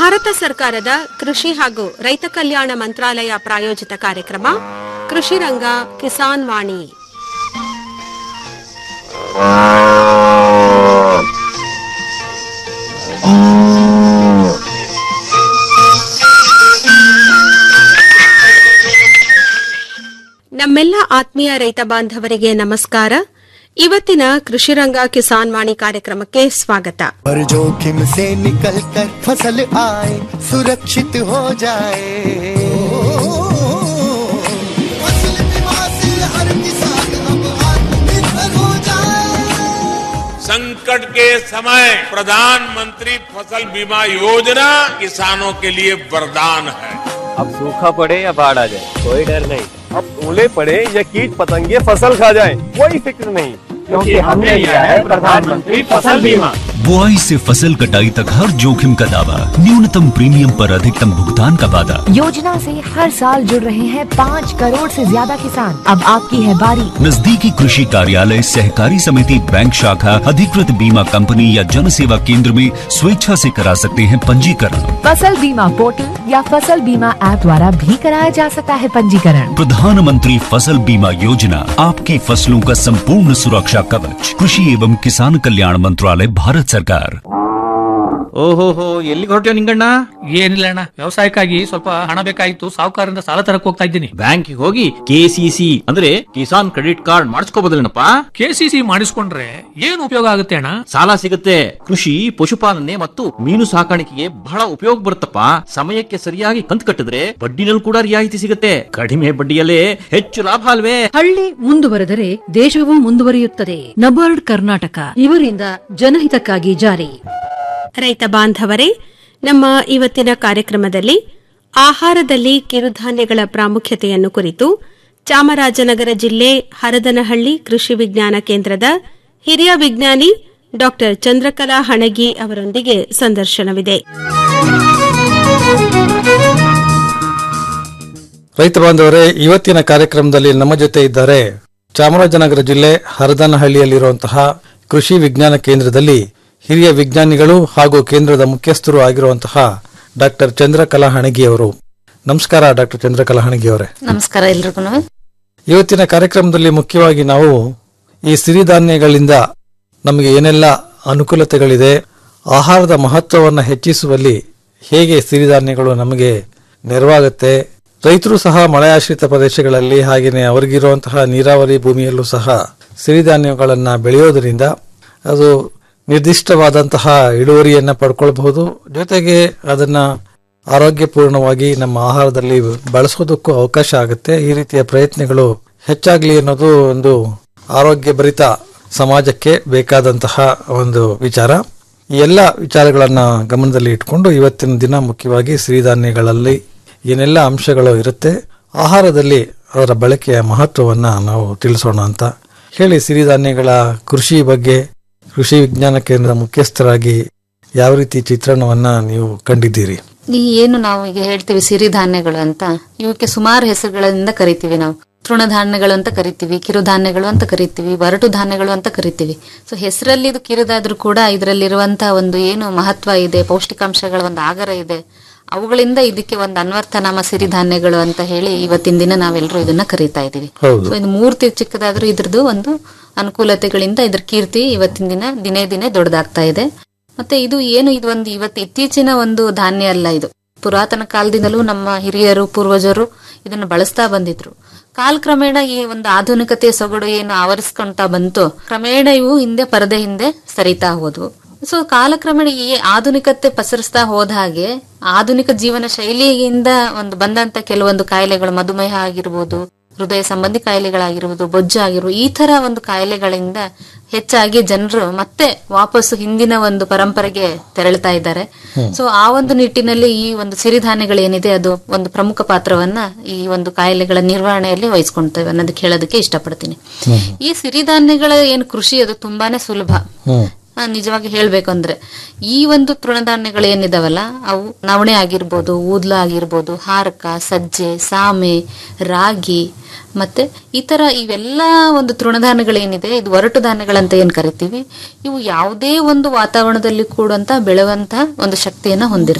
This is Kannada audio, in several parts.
ಭಾರತ ಸರ್ಕಾರದ ಕೃಷಿ ಹಾಗೂ ರೈತ ಕಲ್ಯಾಣ ಮಂತ್ರಾಲಯ ಪ್ರಾಯೋಜಿತ ಕಾರ್ಯಕ್ರಮ ಕೃಷಿ ರಂಗ ಕಿಸಾನ್ ವಾಣಿ ನಮ್ಮೆಲ್ಲ ಆತ್ಮೀಯ ರೈತ ಬಾಂಧವರಿಗೆ ನಮಸ್ಕಾರ ಇವತ್ತಿನ ಕೃಷಿರಂಗ ಕಿಸಾನ್ ವಾಣಿ ಕಾರ್ಯಕ್ರಮಕ್ಕೆ ಸ್ವಾಗತ हर जोखिम से निकल कर फसल आए सुरक्षित हो जाए फसल बीमा से हर किसान अब आत्मनिर्भर हो जाए संकट के समय प्रधानमंत्री फसल बीमा योजना किसानों के लिए वरदान है अब सूखा पड़े या बाढ़ आ जाए कोई डर नहीं अब ओले पड़े या कीट पतंगे फसल खा जाए कोई फिक्र नहीं क्योंकि हमने लिया है प्रधानमंत्री फसल बीमा बुआई से फसल कटाई तक हर जोखिम का दावा न्यूनतम प्रीमियम पर अधिकतम भुगतान का वादा योजना से हर साल जुड़ रहे हैं पाँच करोड़ से ज्यादा किसान अब आपकी है बारी नजदीकी कृषि कार्यालय सहकारी समिति बैंक शाखा अधिकृत बीमा कंपनी या जन सेवा केंद्र में स्वेच्छा से करा सकते हैं पंजीकरण फसल बीमा पोर्टल या फसल बीमा ऐप द्वारा भी कराया जा सकता है पंजीकरण प्रधानमंत्री फसल बीमा योजना आपकी फसलों का संपूर्ण सुरक्षा कवच कृषि एवं किसान कल्याण मंत्रालय भारत सरकार ಓಹೋಹೋ ಎಲ್ಲಿಗೆ ಹೊರಟ್ಯೋ ನಿಂಗಣ್ಣ ಏನಿಲ್ಲ ಅಣ್ಣ ವ್ಯವಸಾಯಕ್ಕಾಗಿ ಸ್ವಲ್ಪ ಹಣ ಬೇಕಾಗಿತ್ತು ಸಾಹುಕಾರರಿಂದ ಸಾಲ ತರಕ್ ಹೋಗ್ತಾ ಇದ್ದೀನಿ ಬ್ಯಾಂಕಿಗೆ ಹೋಗಿ ಕೆಸಿಸಿ ಅಂದ್ರೆ ಕಿಸಾನ್ ಕ್ರೆಡಿಟ್ ಕಾರ್ಡ್ ಮಾಡಿಸ್ಕೋಬೋದಲ್ಲೇನಪ್ಪ ಕೆಸಿಸಿ ಮಾಡಿಸ್ಕೊಂಡ್ರೆ ಏನ್ ಉಪಯೋಗ ಆಗುತ್ತೆ ಅಣ್ಣ ಸಾಲ ಸಿಗುತ್ತೆ ಕೃಷಿ ಪಶುಪಾಲನೆ ಮತ್ತು ಮೀನು ಸಾಕಾಣಿಕೆಗೆ ಬಹಳ ಉಪಯೋಗ ಬರುತ್ತಪ್ಪ ಸಮಯಕ್ಕೆ ಸರಿಯಾಗಿ ಕಂತು ಕಟ್ಟಿದ್ರೆ ಬಡ್ಡಿನಲ್ಲಿ ಕೂಡ ರಿಯಾಯಿತಿ ಸಿಗುತ್ತೆ ಕಡಿಮೆ ಬಡ್ಡಿಯಲ್ಲೇ ಹೆಚ್ಚು ಲಾಭ ಅಲ್ವೇ ಹಳ್ಳಿ ಮುಂದುವರೆದರೆ ದೇಶವೂ ಮುಂದುವರಿಯುತ್ತದೆ ನಬಾರ್ಡ್ ಕರ್ನಾಟಕ ಇವರಿಂದ ಜನಹಿತಕ್ಕಾಗಿ ಜಾರಿ ರೈತ ಬಾಂಧವರೇ ನಮ್ಮ ಇವತ್ತಿನ ಕಾರ್ಯಕ್ರಮದಲ್ಲಿ ಆಹಾರದಲ್ಲಿ ಕಿರುಧಾನ್ಯಗಳ ಪ್ರಾಮುಖ್ಯತೆಯನ್ನು ಕುರಿತು ಚಾಮರಾಜನಗರ ಜಿಲ್ಲೆ ಹರದನಹಳ್ಳಿ ಕೃಷಿ ವಿಜ್ಞಾನ ಕೇಂದ್ರದ ಹಿರಿಯ ವಿಜ್ಞಾನಿ ಡಾ ಚಂದ್ರಕಲಾ ಹಣಗಿ ಅವರೊಂದಿಗೆ ಸಂದರ್ಶನವಿದೆ ರೈತ ಬಾಂಧವರೇ ಇವತ್ತಿನ ಕಾರ್ಯಕ್ರಮದಲ್ಲಿ ನಮ್ಮ ಜೊತೆ ಇದ್ದಾರೆ ಚಾಮರಾಜನಗರ ಜಿಲ್ಲೆ ಹರದನಹಳ್ಳಿಯಲ್ಲಿರುವಂತಹ ಕೃಷಿ ವಿಜ್ಞಾನ ಕೇಂದ್ರದಲ್ಲಿ ಹಿರಿಯ ವಿಜ್ಞಾನಿಗಳು ಹಾಗೂ ಕೇಂದ್ರದ ಮುಖ್ಯಸ್ಥರು ಆಗಿರುವಂತಹ ಡಾಕ್ಟರ್ ಚಂದ್ರಕಲಾ ಹಣಗಿ ಅವರು ನಮಸ್ಕಾರ ಡಾಕ್ಟರ್ ಚಂದ್ರಕಲಾ ಹಣಗಿ ಅವರೇ ನಮಸ್ಕಾರ ಎಲ್ರಿಗೂ ಇವತ್ತಿನ ಕಾರ್ಯಕ್ರಮದಲ್ಲಿ ಮುಖ್ಯವಾಗಿ ನಾವು ಈ ಸಿರಿಧಾನ್ಯಗಳಿಂದ ನಮಗೆ ಏನೆಲ್ಲ ಅನುಕೂಲತೆಗಳಿದೆ ಆಹಾರದ ಮಹತ್ವವನ್ನು ಹೆಚ್ಚಿಸುವಲ್ಲಿ ಹೇಗೆ ಸಿರಿಧಾನ್ಯಗಳು ನಮಗೆ ನೆರವಾಗುತ್ತೆ ರೈತರು ಸಹ ಮಳೆಯಾಶ್ರಿತ ಪ್ರದೇಶಗಳಲ್ಲಿ ಹಾಗೆಯೇ ಅವರಿಗಿರುವಂತಹ ನೀರಾವರಿ ಭೂಮಿಯಲ್ಲೂ ಸಹ ಸಿರಿಧಾನ್ಯಗಳನ್ನು ಬೆಳೆಯೋದರಿಂದ ಅದು ನಿರ್ದಿಷ್ಟವಾದಂತಹ ಇಳುವರಿಯನ್ನು ಪಡ್ಕೊಳ್ಬಹುದು ಜೊತೆಗೆ ಅದನ್ನ ಆರೋಗ್ಯಪೂರ್ಣವಾಗಿ ನಮ್ಮ ಆಹಾರದಲ್ಲಿ ಬಳಸೋದಕ್ಕೂ ಅವಕಾಶ ಆಗುತ್ತೆ ಈ ರೀತಿಯ ಪ್ರಯತ್ನಗಳು ಹೆಚ್ಚಾಗ್ಲಿ ಅನ್ನೋದು ಒಂದು ಆರೋಗ್ಯ ಭರಿತ ಸಮಾಜಕ್ಕೆ ಬೇಕಾದಂತಹ ಒಂದು ವಿಚಾರ ಈ ಎಲ್ಲ ವಿಚಾರಗಳನ್ನ ಗಮನದಲ್ಲಿ ಇಟ್ಕೊಂಡು ಇವತ್ತಿನ ದಿನ ಮುಖ್ಯವಾಗಿ ಸಿರಿಧಾನ್ಯಗಳಲ್ಲಿ ಏನೆಲ್ಲ ಅಂಶಗಳು ಇರುತ್ತೆ ಆಹಾರದಲ್ಲಿ ಅದರ ಬಳಕೆಯ ಮಹತ್ವವನ್ನ ನಾವು ತಿಳಿಸೋಣ ಅಂತ ಹೇಳಿ ಸಿರಿಧಾನ್ಯಗಳ ಕೃಷಿ ಬಗ್ಗೆ ಕೃಷಿ ವಿಜ್ಞಾನ ಕೇಂದ್ರದ ಮುಖ್ಯಸ್ಥರಾಗಿ ಯಾವ ರೀತಿ ಚಿತ್ರಣವನ್ನ ನೀವು ಕಂಡಿದ್ದೀರಿ ಈ ಏನು ನಾವು ಈಗ ಹೇಳ್ತೀವಿ ಸಿರಿಧಾನ್ಯಗಳು ಅಂತ ಇವಕ್ಕೆ ಸುಮಾರು ಹೆಸರುಗಳಿಂದ ಕರಿತೀವಿ ನಾವು ತೃಣಧಾನ್ಯಗಳು ಅಂತ ಕರಿತೀವಿ ಕಿರುಧಾನ್ಯಗಳು ಅಂತ ಕರಿತೀವಿ ಬರಟು ಧಾನ್ಯಗಳು ಅಂತ ಕರಿತೀವಿ ಸೊ ಹೆಸರಲ್ಲಿ ಇದು ಕಿರುದಾದ್ರೂ ಕೂಡ ಇದರಲ್ಲಿರುವಂತಹ ಒಂದು ಏನು ಮಹತ್ವ ಇದೆ ಪೌಷ್ಟಿಕಾಂಶಗಳ ಒಂದು ಆಗರ ಇದೆ ಅವುಗಳಿಂದ ಇದಕ್ಕೆ ಒಂದು ಅನ್ವರ್ಥನಾಮ ಸಿರಿಧಾನ್ಯಗಳು ಅಂತ ಹೇಳಿ ಇವತ್ತಿನ ದಿನ ನಾವೆಲ್ಲರೂ ಇದನ್ನ ಕರಿತಾ ಇದೀವಿ ಹೌದು. ಸೊ ಇದು ಮೂರ್ತಿ ಚಿಕ್ಕದಾದ್ರೂ ಇದ್ರದ್ದು ಒಂದು ಅನುಕೂಲತೆಗಳಿಂದ ಇದ್ರ ಕೀರ್ತಿ ಇವತ್ತಿನ ದಿನ ದಿನೇ ದಿನೇ ದೊಡ್ಡದಾಗ್ತಾ ಇದೆ ಮತ್ತೆ ಇದು ಏನು ಇದು ಒಂದು ಇವತ್ತು ಇತ್ತೀಚಿನ ಒಂದು ಧಾನ್ಯ ಅಲ್ಲ ಇದು ಪುರಾತನ ಕಾಲದಿಂದಲೂ ನಮ್ಮ ಹಿರಿಯರು ಪೂರ್ವಜರು ಇದನ್ನ ಬಳಸ್ತಾ ಬಂದಿದ್ರು ಕಾಲಕ್ರಮೇಣ ಈ ಒಂದು ಆಧುನಿಕತೆಯ ಸೊಗಡು ಏನು ಆವರಿಸ್ಕೊಂತಾ ಬಂತು ಕ್ರಮೇಣ ಇವು ಹಿಂದೆ ಪರದೆ ಹಿಂದೆ ಸರಿತಾ ಹೋದ್ವು ಸೊ ಕಾಲಕ್ರಮೇಣ ಈ ಆಧುನಿಕತೆ ಪಸರಿಸ್ತಾ ಹೋದ ಹಾಗೆ ಆಧುನಿಕ ಜೀವನ ಶೈಲಿಯಿಂದ ಒಂದು ಬಂದಂತ ಕೆಲವೊಂದು ಕಾಯಿಲೆಗಳು ಮಧುಮೇಹ ಆಗಿರ್ಬೋದು ಹೃದಯ ಸಂಬಂಧಿ ಕಾಯಿಲೆಗಳಾಗಿರ್ಬೋದು ಬೊಜ್ಜು ಆಗಿರ್ಬೋದು ಈ ತರ ಒಂದು ಕಾಯಿಲೆಗಳಿಂದ ಹೆಚ್ಚಾಗಿ ಜನರು ಮತ್ತೆ ವಾಪಸ್ಸು ಹಿಂದಿನ ಒಂದು ಪರಂಪರೆಗೆ ತೆರಳ್ತಾ ಇದ್ದಾರೆ ಸೊ ಆ ಒಂದು ನಿಟ್ಟಿನಲ್ಲಿ ಈ ಒಂದು ಸಿರಿಧಾನ್ಯಗಳು ಏನಿದೆ ಅದು ಒಂದು ಪ್ರಮುಖ ಪಾತ್ರವನ್ನ ಈ ಒಂದು ಕಾಯಿಲೆಗಳ ನಿರ್ವಹಣೆಯಲ್ಲಿ ವಹಿಸ್ಕೊಳ್ತೇವೆ ಅನ್ನೋದಕ್ಕೆ ಹೇಳೋದಕ್ಕೆ ಇಷ್ಟಪಡ್ತೀನಿ ಈ ಸಿರಿಧಾನ್ಯಗಳ ಏನು ಕೃಷಿ ಅದು ತುಂಬಾನೇ ಸುಲಭ ಆ, ನಿಜವಾಗಿ ಹೇಳ್ಬೇಕು ಅಂದ್ರೆ ಈ ಒಂದು ತೃಣಧಾನ್ಯಗಳು ಏನಿದಾವಲ್ಲ ಅವು ನವಣೆ ಆಗಿರ್ಬೋದು ಊದ್ಲ ಆಗಿರ್ಬೋದು ಹಾರಕ ಸಜ್ಜೆ ಸಾಮೆ ರಾಗಿ ಮತ್ತೆ ಈ ತರ ಇವೆಲ್ಲ ಒಂದು ತೃಣಧಾನ್ಯಗಳೇನಿದೆ ಇದು ಒರಟು ಧಾನ್ಯಗಳಂತ ಏನ್ ಕರಿತೀವಿ ಇವು ಯಾವುದೇ ಒಂದು ವಾತಾವರಣದಲ್ಲಿ ಕೂಡಂತ ಬೆಳೆಯುವಂತ ಒಂದು ಶಕ್ತಿಯನ್ನ ಹೊಂದಿರ್ತವೆ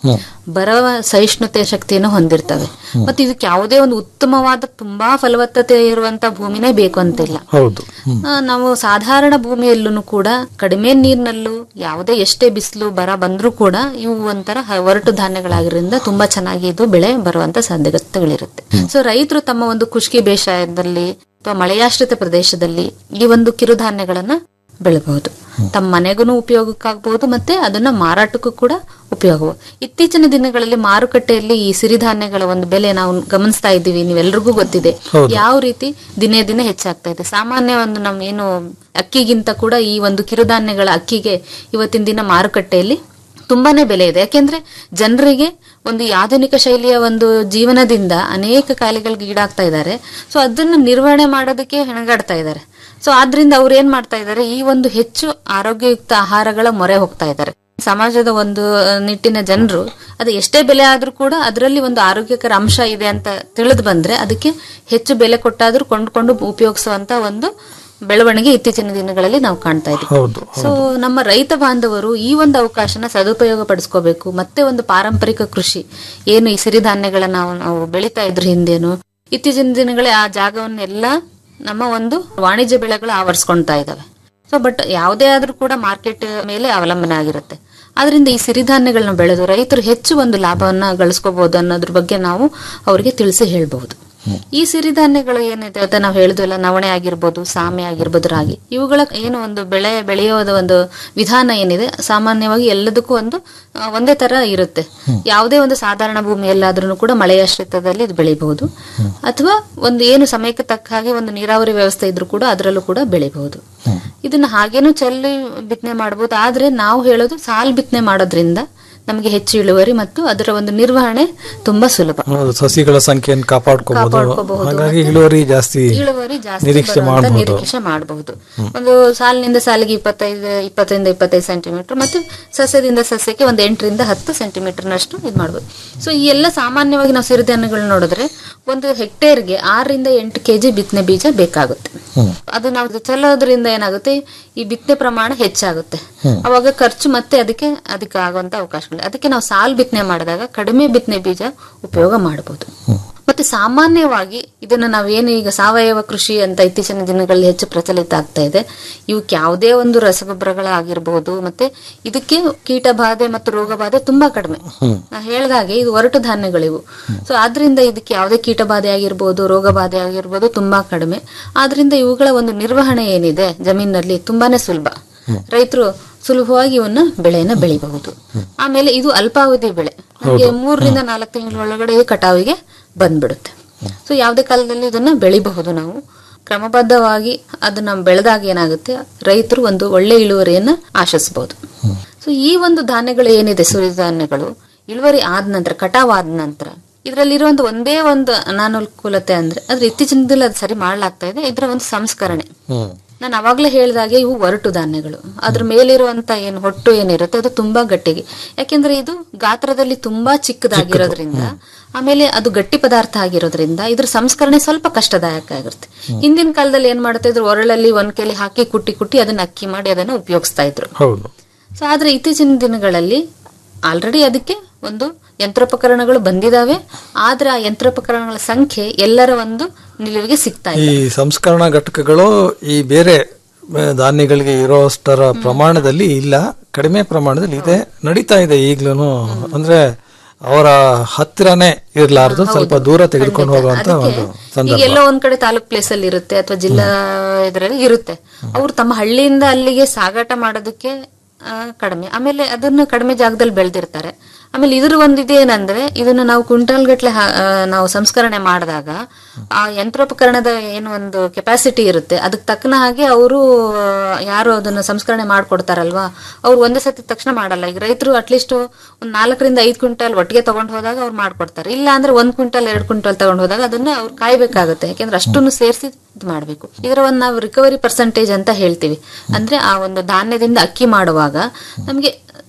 ಹ್ಮ್. ಬರ ಸಹಿಷ್ಣುತೆ ಶಕ್ತಿಯನ್ನು ಹೊಂದಿರ್ತವೆ ಮತ್ತೆ ಇದಕ್ಕೆ ಯಾವುದೇ ಒಂದು ಉತ್ತಮವಾದ ತುಂಬಾ ಫಲವತ್ತತೆ ಇರುವಂತ ಭೂಮಿನೇ ಬೇಕು ಅಂತಿಲ್ಲ ಹೌದು ಹ್ಮ್. ಆ, ನಾವು ಸಾಧಾರಣ ಭೂಮಿಯಲ್ಲೂ ಕೂಡ ಕಡಿಮೆ ನೀರಿನಲ್ಲೂ ಯಾವುದೇ ಎಷ್ಟೇ ಬಿಸಿಲು ಬರ ಬಂದ್ರೂ ಕೂಡ ಇವು ಒಂಥರ ಹ- ಒರಟು ಧಾನ್ಯಗಳಾಗಿರೋದ್ರಿಂದ ತುಂಬಾ ಚೆನ್ನಾಗಿ ಇದು ಬೆಳೆ ಬರುವಂತ ಸಾಧ್ಯತೆಗಳಿರುತ್ತೆ ಸೊ ರೈತರು ತಮ್ಮ ಒಂದು ಖುಷ್ಕಿ ಬೇಸಾಯದಲ್ಲಿ ಅಥವಾ ಮಳೆಯಾಶ್ರಿತ ಪ್ರದೇಶದಲ್ಲಿ ಈ ಒಂದು ಕಿರುಧಾನ್ಯಗಳನ್ನ ಬೆಳಬಹುದು ತಮ್ಮ ಮನೆಗೂ ಉಪಯೋಗಕ್ಕಾಗಬಹುದು ಮತ್ತೆ ಅದನ್ನ ಮಾರಾಟಕ್ಕೂ ಕೂಡ ಉಪಯೋಗ ಇತ್ತೀಚಿನ ದಿನಗಳಲ್ಲಿ ಮಾರುಕಟ್ಟೆಯಲ್ಲಿ ಈ ಸಿರಿಧಾನ್ಯಗಳ ಒಂದು ಬೆಲೆ ನಾವು ಗಮನಿಸ್ತಾ ಇದ್ದೀವಿ ನೀವೆಲ್ರಿಗೂ ಗೊತ್ತಿದೆ ಹೌದು. ಯಾವ ರೀತಿ ದಿನೇ ದಿನೇ ಹೆಚ್ಚಾಗ್ತಾ ಇದೆ ಸಾಮಾನ್ಯ ಒಂದು ನಮ್ ಏನು ಅಕ್ಕಿಗಿಂತ ಕೂಡ ಈ ಒಂದು ಕಿರುಧಾನ್ಯಗಳ ಅಕ್ಕಿಗೆ ಇವತ್ತಿನ ದಿನ ಮಾರುಕಟ್ಟೆಯಲ್ಲಿ ತುಂಬಾನೇ ಬೆಲೆ ಇದೆ ಯಾಕೆಂದ್ರೆ ಜನರಿಗೆ ಒಂದು ಈ ಆಧುನಿಕ ಶೈಲಿಯ ಒಂದು ಜೀವನದಿಂದ ಅನೇಕ ಕಾಯಿಲೆಗಳಿಗೆ ಈಡಾಗ್ತಾ ಇದ್ದಾರೆ ಸೊ ಅದನ್ನ ನಿರ್ವಹಣೆ ಮಾಡೋದಕ್ಕೆ ಹೆಣಗಾಡ್ತಾ ಇದ್ದಾರೆ ಸೊ ಆದ್ರಿಂದ ಅವ್ರು ಏನ್ ಮಾಡ್ತಾ ಇದ್ದಾರೆ ಈ ಒಂದು ಹೆಚ್ಚು ಆರೋಗ್ಯಯುಕ್ತ ಆಹಾರಗಳ ಮೊರೆ ಹೋಗ್ತಾ ಇದ್ದಾರೆ ಸಮಾಜದ ಒಂದು ಆ, ನಿಟ್ಟಿನ ಜನರು ಅದು ಎಷ್ಟೇ ಬೆಲೆ ಆದ್ರೂ ಕೂಡ ಅದರಲ್ಲಿ ಒಂದು ಆರೋಗ್ಯಕರ ಅಂಶ ಇದೆ ಅಂತ ತಿಳಿದು ಬಂದ್ರೆ ಅದಕ್ಕೆ ಹೆಚ್ಚು ಬೆಲೆ ಕೊಟ್ಟಾದ್ರೂ ಕೊಂಡ್ಕೊಂಡು ಉಪಯೋಗಿಸುವಂತ ಒಂದು ಬೆಳವಣಿಗೆ ಇತ್ತೀಚಿನ ದಿನಗಳಲ್ಲಿ ನಾವು ಕಾಣ್ತಾ ಇದ್ದೀವಿ ಹೌದು ಸೊ ನಮ್ಮ ರೈತ ಬಾಂಧವರು ಈ ಒಂದು ಅವಕಾಶನ ಸದುಪಯೋಗ ಪಡಿಸ್ಕೋಬೇಕು ಮತ್ತೆ ಒಂದು ಪಾರಂಪರಿಕ ಕೃಷಿ ಏನು ಈ ಸಿರಿಧಾನ್ಯಗಳ ನಾವು ನಾವು ಬೆಳಿತಾ ಇದ್ರು ಹಿಂದೇನು ಇತ್ತೀಚಿನ ದಿನಗಳೇ ಆ ಜಾಗವನ್ನೆಲ್ಲ ನಮ್ಮ ಒಂದು ವಾಣಿಜ್ಯ ಬೆಳೆಗಳು ಆವರಿಸ್ಕೊಳ್ತಾ ಇದಾವೆ ಸೊ ಬಟ್ ಯಾವುದೇ ಆದ್ರೂ ಕೂಡ ಮಾರ್ಕೆಟ್ ಮೇಲೆ ಅವಲಂಬನೆ ಆಗಿರುತ್ತೆ ಆದ್ರಿಂದ ಈ ಸಿರಿಧಾನ್ಯಗಳನ್ನ ಬೆಳೆದು ರೈತರು ಹೆಚ್ಚು ಒಂದು ಲಾಭವನ್ನ ಗಳಿಸ್ಕೋಬಹುದು ಅನ್ನೋದ್ರ ಬಗ್ಗೆ ನಾವು ಅವರಿಗೆ ತಿಳಿಸಿ ಹೇಳ್ಬಹುದು ಈ ಸಿರಿಧಾನ್ಯಗಳು ಏನಿದೆ ಅಂತ ನಾವು ಹೇಳಿದ್ವಲ್ಲ ನವಣೆ ಆಗಿರ್ಬೋದು ಸಾಮೆ ಆಗಿರ್ಬೋದು ರಾಗಿ ಇವುಗಳ ಏನು ಒಂದು ಬೆಳೆ ಬೆಳೆಯೋದ ಒಂದು ವಿಧಾನ ಏನಿದೆ ಸಾಮಾನ್ಯವಾಗಿ ಎಲ್ಲದಕ್ಕೂ ಒಂದು ಆ, ಒಂದೇ ತರ ಇರುತ್ತೆ ಯಾವುದೇ ಒಂದು ಸಾಧಾರಣ ಭೂಮಿಯಲ್ಲಾದ್ರೂ ಕೂಡ ಮಳೆಯಾಶ್ರಿತದಲ್ಲಿ ಇದು ಬೆಳಿಬಹುದು ಅಥವಾ ಒಂದು ಏನು ಸಮಯಕ್ಕೆ ತಕ್ಕ ಹಾಗೆ ಒಂದು ನೀರಾವರಿ ವ್ಯವಸ್ಥೆ ಇದ್ರೂ ಕೂಡ ಅದರಲ್ಲೂ ಕೂಡ ಬೆಳಿಬಹುದು ಇದನ್ನ ಹಾಗೇನು ಚೆಲ್ಲಿ ಬಿತ್ತನೆ ಮಾಡಬಹುದು ಆದ್ರೆ ನಾವು ಹೇಳೋದು ಸಾಲ್ ಬಿತ್ತನೆ ಮಾಡೋದ್ರಿಂದ ನಮಗೆ ಹೆಚ್ಚು ಇಳುವರಿ ಮತ್ತು ಅದರ ಒಂದು ನಿರ್ವಹಣೆ ತುಂಬಾ ಸುಲಭ ಹೌದು ಸಸಿಗಳ ಸಂಖ್ಯೆಯನ್ನು ಕಾಪಾಡ್ಕೋಬಹುದು ಕಾಪಾಡ್ಕೋಬಹುದು. ಹಾಗಾಗಿ ಇಳುವರಿ ಜಾಸ್ತಿ ಇಳುವರಿ ಜಾಸ್ತಿ ನಿರೀಕ್ಷೆ ಬರುವಂತ ಮಾಡಬಹುದು ನಿರೀಕ್ಷೆ ಮಾಡಬಹುದು ಒಂದು ಸಾಲಿನಿಂದ ಸಾಲಿಗೆ ಇಪ್ಪತ್ತೈದು ಇಪ್ಪತ್ತರಿಂದ ಇಪ್ಪತ್ತೈದು ಸೆಂಟಿಮೀಟರ್ ಮತ್ತು ಸಸ್ಯದಿಂದ ಸಸ್ಯಕ್ಕೆ ಒಂದು ಎಂಟರಿಂದ ಹತ್ತು ಸೆಂಟಿಮೀಟರ್ ನಷ್ಟು ಇದು ಮಾಡಬಹುದು ಸೊ ಈ ಎಲ್ಲ ಸಾಮಾನ್ಯವಾಗಿ ನಾವು ಸಿರಿಧಾನ್ಯಗಳು ನೋಡಿದ್ರೆ ಒಂದು ಹೆಕ್ಟೇರ್ಗೆ ಆರರಿಂದ ಎಂಟು ಕೆಜಿ ಬಿತ್ತನೆ ಬೀಜ ಬೇಕಾಗುತ್ತೆ ಅದು ನಾವು ಚೆಲ್ಲೋದ್ರಿಂದ ಏನಾಗುತ್ತೆ ಈ ಬಿತ್ತನೆ ಪ್ರಮಾಣ ಹೆಚ್ಚಾಗುತ್ತೆ ಅವಾಗ ಖರ್ಚು ಮತ್ತೆ ಅದಕ್ಕೆ ಅದಕ್ಕೆ ಆಗುವಂತ ಅವಕಾಶಗಳು ಅದಕ್ಕೆ ನಾವು ಸಾಲ್ ಬಿತ್ತನೆ ಮಾಡಿದಾಗ ಕಡಿಮೆ ಬಿತ್ತನೆ ಬೀಜ ಉಪಯೋಗ ಮಾಡಬಹುದು ಮತ್ತೆ ಸಾಮಾನ್ಯವಾಗಿ ಇದನ್ನ ನಾವೇನು ಈಗ ಸಾವಯವ ಕೃಷಿ ಅಂತ ಇತ್ತೀಚಿನ ದಿನಗಳಲ್ಲಿ ಹೆಚ್ಚು ಪ್ರಚಲಿತ ಆಗ್ತಾ ಇದೆ ಇವಕ್ಕೆ ಯಾವುದೇ ಒಂದು ರಸಗೊಬ್ಬರಗಳಾಗಿರ್ಬೋದು ಮತ್ತೆ ಇದಕ್ಕೆ ಕೀಟ ಬಾಧೆ ಮತ್ತು ರೋಗ ಬಾಧೆ ತುಂಬಾ ಕಡಿಮೆ ನಾ ಹೇಳ್ದಾಗೆ ಇದು ಒರಟು ಧಾನ್ಯಗಳಿವು ಸೊ ಆದ್ರಿಂದ ಇದಕ್ಕೆ ಯಾವುದೇ ಕೀಟ ಬಾಧೆ ಆಗಿರ್ಬೋದು ರೋಗ ಬಾಧೆ ಆಗಿರ್ಬೋದು ತುಂಬಾ ಕಡಿಮೆ ಆದ್ರಿಂದ ಇವುಗಳ ಒಂದು ನಿರ್ವಹಣೆ ಏನಿದೆ ಜಮೀನಲ್ಲಿ ತುಂಬಾನೇ ಸುಲಭ ರೈತರು ಸುಲಭವಾಗಿ ಇವನ್ನ ಬೆಳೆಯನ್ನ ಬೆಳಿಬಹುದು ಆಮೇಲೆ ಇದು ಅಲ್ಪಾವಧಿ ಬೆಳೆ ನಮಗೆ ಮೂರರಿಂದ ನಾಲ್ಕು ತಿಂಗಳ ಒಳಗಡೆ ಕಟಾವಿಗೆ ಬಂದ್ಬಿಡುತ್ತೆ ಸೊ ಯಾವುದೇ ಕಾಲದಲ್ಲಿ ಇದನ್ನ ಬೆಳಿಬಹುದು ನಾವು ಕ್ರಮಬದ್ಧವಾಗಿ ಅದನ್ನ ಬೆಳೆದಾಗ ಏನಾಗುತ್ತೆ ರೈತರು ಒಂದು ಒಳ್ಳೆ ಇಳುವರಿಯನ್ನ ಆಶಿಸಬಹುದು ಸೊ ಈ ಒಂದು ಧಾನ್ಯಗಳು ಏನಿದೆ ಸಿರಿಧಾನ್ಯಗಳು ಇಳುವರಿ ಆದ ನಂತರ ಕಟಾವ್ ಆದ ನಂತರ ಇದರಲ್ಲಿರುವಂತ ಒಂದೇ ಒಂದು ಅನಾನುಕೂಲತೆ ಅಂದ್ರೆ ಅದ್ರ ಇತ್ತೀಚಿನ ದಿನದಲ್ಲಿ ಅದು ಸರಿ ಮಾಡ್ಲಾಗ್ತಾ ಇದೆ ಇದರ ಒಂದು ಸಂಸ್ಕರಣೆ ನಾನು ಅವಾಗ್ಲೇ ಹೇಳಿದಾಗೆ ಇವು ಒರಟು ಧಾನ್ಯಗಳು ಅದ್ರ ಮೇಲಿರುವಂತ ಏನು ಹೊಟ್ಟು ಏನಿರುತ್ತೆ ಅದು ತುಂಬಾ ಗಟ್ಟಿಗೆ ಯಾಕೆಂದ್ರೆ ಇದು ಗಾತ್ರದಲ್ಲಿ ತುಂಬಾ ಚಿಕ್ಕದಾಗಿರೋದ್ರಿಂದ ಆಮೇಲೆ ಅದು ಗಟ್ಟಿ ಪದಾರ್ಥ ಆಗಿರೋದ್ರಿಂದ ಇದ್ರ ಸಂಸ್ಕರಣೆ ಸ್ವಲ್ಪ ಕಷ್ಟದಾಯಕ ಆಗಿರುತ್ತೆ ಹಿಂದಿನ ಕಾಲದಲ್ಲಿ ಏನ್ ಮಾಡ್ತಾ ಇದ್ರು ಒರಳಲ್ಲಿ ಒಂದ್ ಕೆಲಿ ಹಾಕಿ ಕುಟ್ಟಿ ಕುಟ್ಟಿ ಅದನ್ನ ಅಕ್ಕಿ ಮಾಡಿ ಅದನ್ನ ಉಪಯೋಗಿಸ್ತಾ ಇದ್ರು ಹೌದು ಸೊ ಆದ್ರೆ ಇತ್ತೀಚಿನ ದಿನಗಳಲ್ಲಿ ಆಲ್ರೆಡಿ ಅದಕ್ಕೆ ಒಂದು ಯಂತ್ರೋಪಕರಣಗಳು ಬಂದಿದಾವೆ ಆದ್ರೆ ಆ ಯಂತ್ರೋಪಕರಣಗಳ ಸಂಖ್ಯೆ ಎಲ್ಲರ ಒಂದು ನಿಲುವಿಗೆ ಸಿಗ್ತಾ ಈ ಇದೆ ಸಂಸ್ಕರಣಾ ಘಟಕಗಳು ಈ ಬೇರೆ ಆ, ಧಾನ್ಯಗಳಿಗೆ ಇರೋಷ್ಟರ ಪ್ರಮಾಣದಲ್ಲಿ ಇಲ್ಲ ಕಡಿಮೆ ಪ್ರಮಾಣದಲ್ಲಿ ಇದೆ ನಡೀತಾ ಇದೆ ಈಗ್ಲೂ ಅಂದ್ರೆ ಅವರ ಹತ್ತಿರನೇ ಇರ್ಲಾರ್ದು ಸ್ವಲ್ಪ ದೂರ ತೆಗೆದುಕೊಂಡು ಹೋಗುವಂತ ಒಂದು ಈಗ ಸಂದರ್ಭ ಎಲ್ಲೋ ಒಂದ್ ಕಡೆ ತಾಲೂಕ್ ಪ್ಲೇಸ್ ಅಲ್ಲಿ ಇರುತ್ತೆ ಅಥವಾ ಜಿಲ್ಲಾ ಇದರಲ್ಲಿ ಇರುತ್ತೆ ಅವ್ರು ತಮ್ಮ ಹಳ್ಳಿಯಿಂದ ಅಲ್ಲಿಗೆ ಸಾಗಾಟ ಮಾಡೋದಕ್ಕೆ ಆ, ಕಡಿಮೆ ಆಮೇಲೆ ಅದನ್ನ ಕಡಿಮೆ ಜಾಗದಲ್ಲಿ ಬೆಳೆದಿರ್ತಾರೆ ಆಮೇಲೆ ಇದ್ರ ಒಂದು ಇದೇನಂದ್ರೆ ಇದನ್ನ ನಾವು ಕ್ವಿಂಟಾಲ್ ಗಟ್ಲೆ ನಾವು ಸಂಸ್ಕರಣೆ ಮಾಡಿದಾಗ ಆ ಯಂತ್ರೋಪಕರಣದ ಏನು ಒಂದು ಕೆಪಾಸಿಟಿ ಇರುತ್ತೆ ಅದಕ್ಕೆ ತಕ್ಕನ ಹಾಗೆ ಅವರು ಯಾರು ಅದನ್ನ ಸಂಸ್ಕರಣೆ ಮಾಡ್ಕೊಡ್ತಾರಲ್ವಾ ಅವ್ರು ಒಂದೇ ಸತಿ ತಕ್ಷಣ ಮಾಡಲ್ಲ ಈಗ ರೈತರು ಅಟ್ಲೀಸ್ಟ್ ಒಂದ್ ನಾಲ್ಕರಿಂದ ಐದು ಕ್ವಿಂಟಾಲ್ ಒಟ್ಟಿಗೆ ತಗೊಂಡ್ ಹೋದಾಗ ಅವ್ರು ಮಾಡ್ಕೊಡ್ತಾರೆ ಇಲ್ಲ ಅಂದ್ರೆ ಒಂದ್ ಕ್ವಿಂಟಾಲ್ ಎರಡು ಕ್ವಿಂಟಾಲ್ ತಗೊಂಡ್ ಹೋದಾಗ ಅದನ್ನ ಅವ್ರು ಕಾಯ್ಬೇಕಾಗುತ್ತೆ ಯಾಕೆಂದ್ರೆ ಅಷ್ಟನ್ನು ಸೇರಿಸಿ ಇದು ಮಾಡ್ಬೇಕು ಇದರ ಒಂದು ನಾವು ರಿಕವರಿ ಪರ್ಸೆಂಟೇಜ್ ಅಂತ ಹೇಳ್ತೀವಿ ಅಂದ್ರೆ ಆ ಒಂದು ಧಾನ್ಯದಿಂದ ಅಕ್ಕಿ ಮಾಡುವಾಗ ನಮ್ಗೆ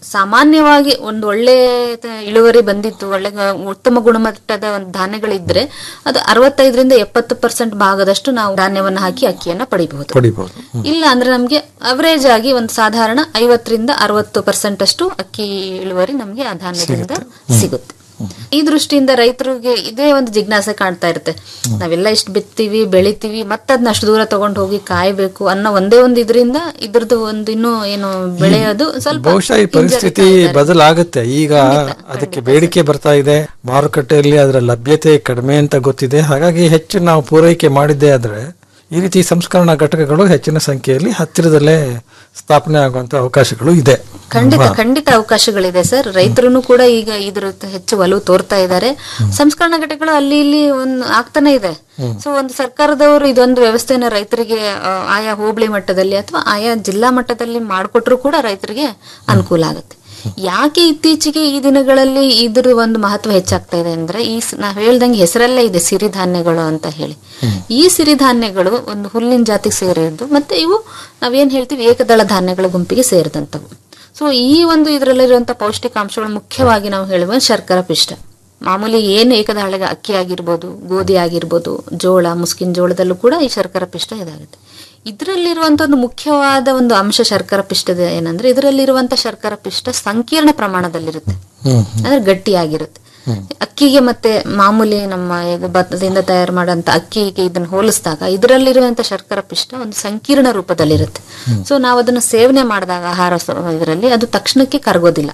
ಸಾಮಾನ್ಯವಾಗಿ ಒಂದು ಒಳ್ಳೆ ತ- ಇಳುವರಿ ಬಂದಿತ್ತು ಒಳ್ಳೆ ಗ- ಉತ್ತಮ ಗುಣಮಟ್ಟದ ಒಂದು ಧಾನ್ಯಗಳಿದ್ರೆ ಅದು ಅರವತ್ತೈದರಿಂದ ಎಪ್ಪತ್ತು ಪರ್ಸೆಂಟ್ ಭಾಗದಷ್ಟು ನಾವು ಧಾನ್ಯವನ್ನು ಹಾಕಿ ಅಕ್ಕಿಯನ್ನ ಪಡಿಬಹುದು ಪಡಿಬಹುದು ಇಲ್ಲ ಅಂದ್ರೆ ನಮ್ಗೆ ಅವರೇಜ್ ಆಗಿ ಒಂದು ಸಾಧಾರಣ ಐವತ್ತರಿಂದ ಅರವತ್ತು ಪರ್ಸೆಂಟ್ ಅಷ್ಟು ಅಕ್ಕಿ ಇಳುವರಿ ನಮ್ಗೆ ಆ ಧಾನ್ಯದಿಂದ ಸಿಗುತ್ತೆ ಈ ದೃಷ್ಟಿಯಿಂದ ರೈತರಿಗೆ ಇದೇ ಒಂದು ಜಿಜ್ಞಾಸೆ ಕಾಣ್ತಾ ಇರುತ್ತೆ ನಾವೆಲ್ಲ ಇಷ್ಟು ಬಿತ್ತೀವಿ ಬೆಳಿತೀವಿ ಮತ್ತೆ ಅದನ್ನ ಅಷ್ಟು ದೂರ ತಗೊಂಡು ಹೋಗಿ ಕಾಯ್ಬೇಕು ಅನ್ನೋ ಒಂದೇ ಒಂದು ಇದರಿಂದ ಇದ್ರದ್ದು ಒಂದು ಇನ್ನೂ ಏನು ಬೆಳೆಯೋದು ಸ್ವಲ್ಪ ಬಹುಶಃ ಈ ಪರಿಸ್ಥಿತಿ ಬದಲಾಗುತ್ತೆ ಈಗ ಅದಕ್ಕೆ ಬೇಡಿಕೆ ಬರ್ತಾ ಇದೆ ಮಾರುಕಟ್ಟೆಯಲ್ಲಿ ಅದರ ಲಭ್ಯತೆ ಕಡಿಮೆ ಅಂತ ಗೊತ್ತಿದೆ ಹಾಗಾಗಿ ಹೆಚ್ಚು ನಾವು ಪೂರೈಕೆ ಮಾಡಿದ್ದೇ ಆದ್ರೆ ಈ ರೀತಿ ಸಂಸ್ಕರಣಾ ಘಟಕಗಳು ಹೆಚ್ಚಿನ ಸಂಖ್ಯೆಯಲ್ಲಿ ಹತ್ತಿರದಲ್ಲೇ ಸ್ಥಾಪನೆ ಆಗುವಂತ ಅವಕಾಶಗಳು ಇದೆ ಖಂಡಿತ ಖಂಡಿತ ಅವಕಾಶಗಳಿದೆ ಸರ್ ರೈತರು ಕೂಡ ಈಗ ಇದ್ರ ಹೆಚ್ಚು ಒಲವು ತೋರ್ತಾ ಇದ್ದಾರೆ ಸಂಸ್ಕರಣಾ ಘಟಕಗಳು ಅಲ್ಲಿ ಇಲ್ಲಿ ಒಂದು ಆಗ್ತಾನೆ ಇದೆ ಸೊ ಒಂದು ಸರ್ಕಾರದವರು ಇದೊಂದು ವ್ಯವಸ್ಥೆನ ರೈತರಿಗೆ ಆ, ಆಯಾ ಹೋಬಳಿ ಮಟ್ಟದಲ್ಲಿ ಅಥವಾ ಆಯಾ ಜಿಲ್ಲಾ ಮಟ್ಟದಲ್ಲಿ ಮಾಡಿಕೊಟ್ರು ಕೂಡ ರೈತರಿಗೆ ಅನುಕೂಲ ಆಗುತ್ತೆ ಯಾಕೆ ಇತ್ತೀಚೆಗೆ ಈ ದಿನಗಳಲ್ಲಿ ಇದ್ರ ಒಂದು ಮಹತ್ವ ಹೆಚ್ಚಾಗ್ತಾ ಇದೆ ಅಂದ್ರೆ ಈ ಸ- ನಾವ್ ಹೇಳ್ದಂಗೆ ಹೆಸರಲ್ಲೇ ಇದೆ ಸಿರಿಧಾನ್ಯಗಳು ಅಂತ ಹೇಳಿ ಈ ಸಿರಿಧಾನ್ಯಗಳು ಒಂದು ಹುಲ್ಲಿನ ಜಾತಿಗೆ ಸೇರಿದ್ದು ಮತ್ತೆ ಇವು ನಾವೇನ್ ಹೇಳ್ತೀವಿ ಏಕದಳ ಧಾನ್ಯಗಳ ಗುಂಪಿಗೆ ಸೇರಿದಂತವು ಸೊ ಈ ಒಂದು ಇದರಲ್ಲಿರುವಂತ ಪೌಷ್ಟಿಕಾಂಶಗಳು ಮುಖ್ಯವಾಗಿ ನಾವು ಹೇಳುವ ಶರ್ಕರ ಪಿಷ್ಟ ಮಾಮೂಲಿ ಏನು ಏಕದಳ ಅಕ್ಕಿ ಆಗಿರ್ಬೋದು ಗೋಧಿ ಆಗಿರ್ಬೋದು ಜೋಳ ಮುಸ್ಕಿನ ಜೋಳದಲ್ಲೂ ಕೂಡ ಈ ಶರ್ಕರ ಪಿಷ್ಟ ಇದಾಗುತ್ತೆ ಇದರಲ್ಲಿರುವಂತ ಒಂದು ಮುಖ್ಯವಾದ ಒಂದು ಅಂಶ ಶರ್ಕರ ಪಿಷ್ಟದ ಏನಂದ್ರೆ ಇದರಲ್ಲಿರುವಂತ ಶರ್ಕರ ಪಿಷ್ಟ ಸಂಕೀರ್ಣ ಪ್ರಮಾಣದಲ್ಲಿರುತ್ತೆ ಅಂದ್ರೆ ಗಟ್ಟಿಯಾಗಿರುತ್ತೆ ಅಕ್ಕಿಗೆ ಮತ್ತೆ ಮಾಮೂಲಿ ನಮ್ಮ ಇದು ಭತ್ತದಿಂದ ತಯಾರು ಮಾಡೋಂತ ಅಕ್ಕಿಗೆ ಇದನ್ನ ಹೋಲಿಸಿದಾಗ ಇದರಲ್ಲಿರುವಂತ ಶರ್ಕರ ಪಿಷ್ಟ ಒಂದು ಸಂಕೀರ್ಣ ರೂಪದಲ್ಲಿರುತ್ತೆ ಸೊ ನಾವು ಅದನ್ನ ಸೇವನೆ ಮಾಡಿದಾಗ ಆಹಾರ ಸ- ಇದರಲ್ಲಿ ಅದು ತಕ್ಷಣಕ್ಕೆ ಕರಗೋದಿಲ್ಲ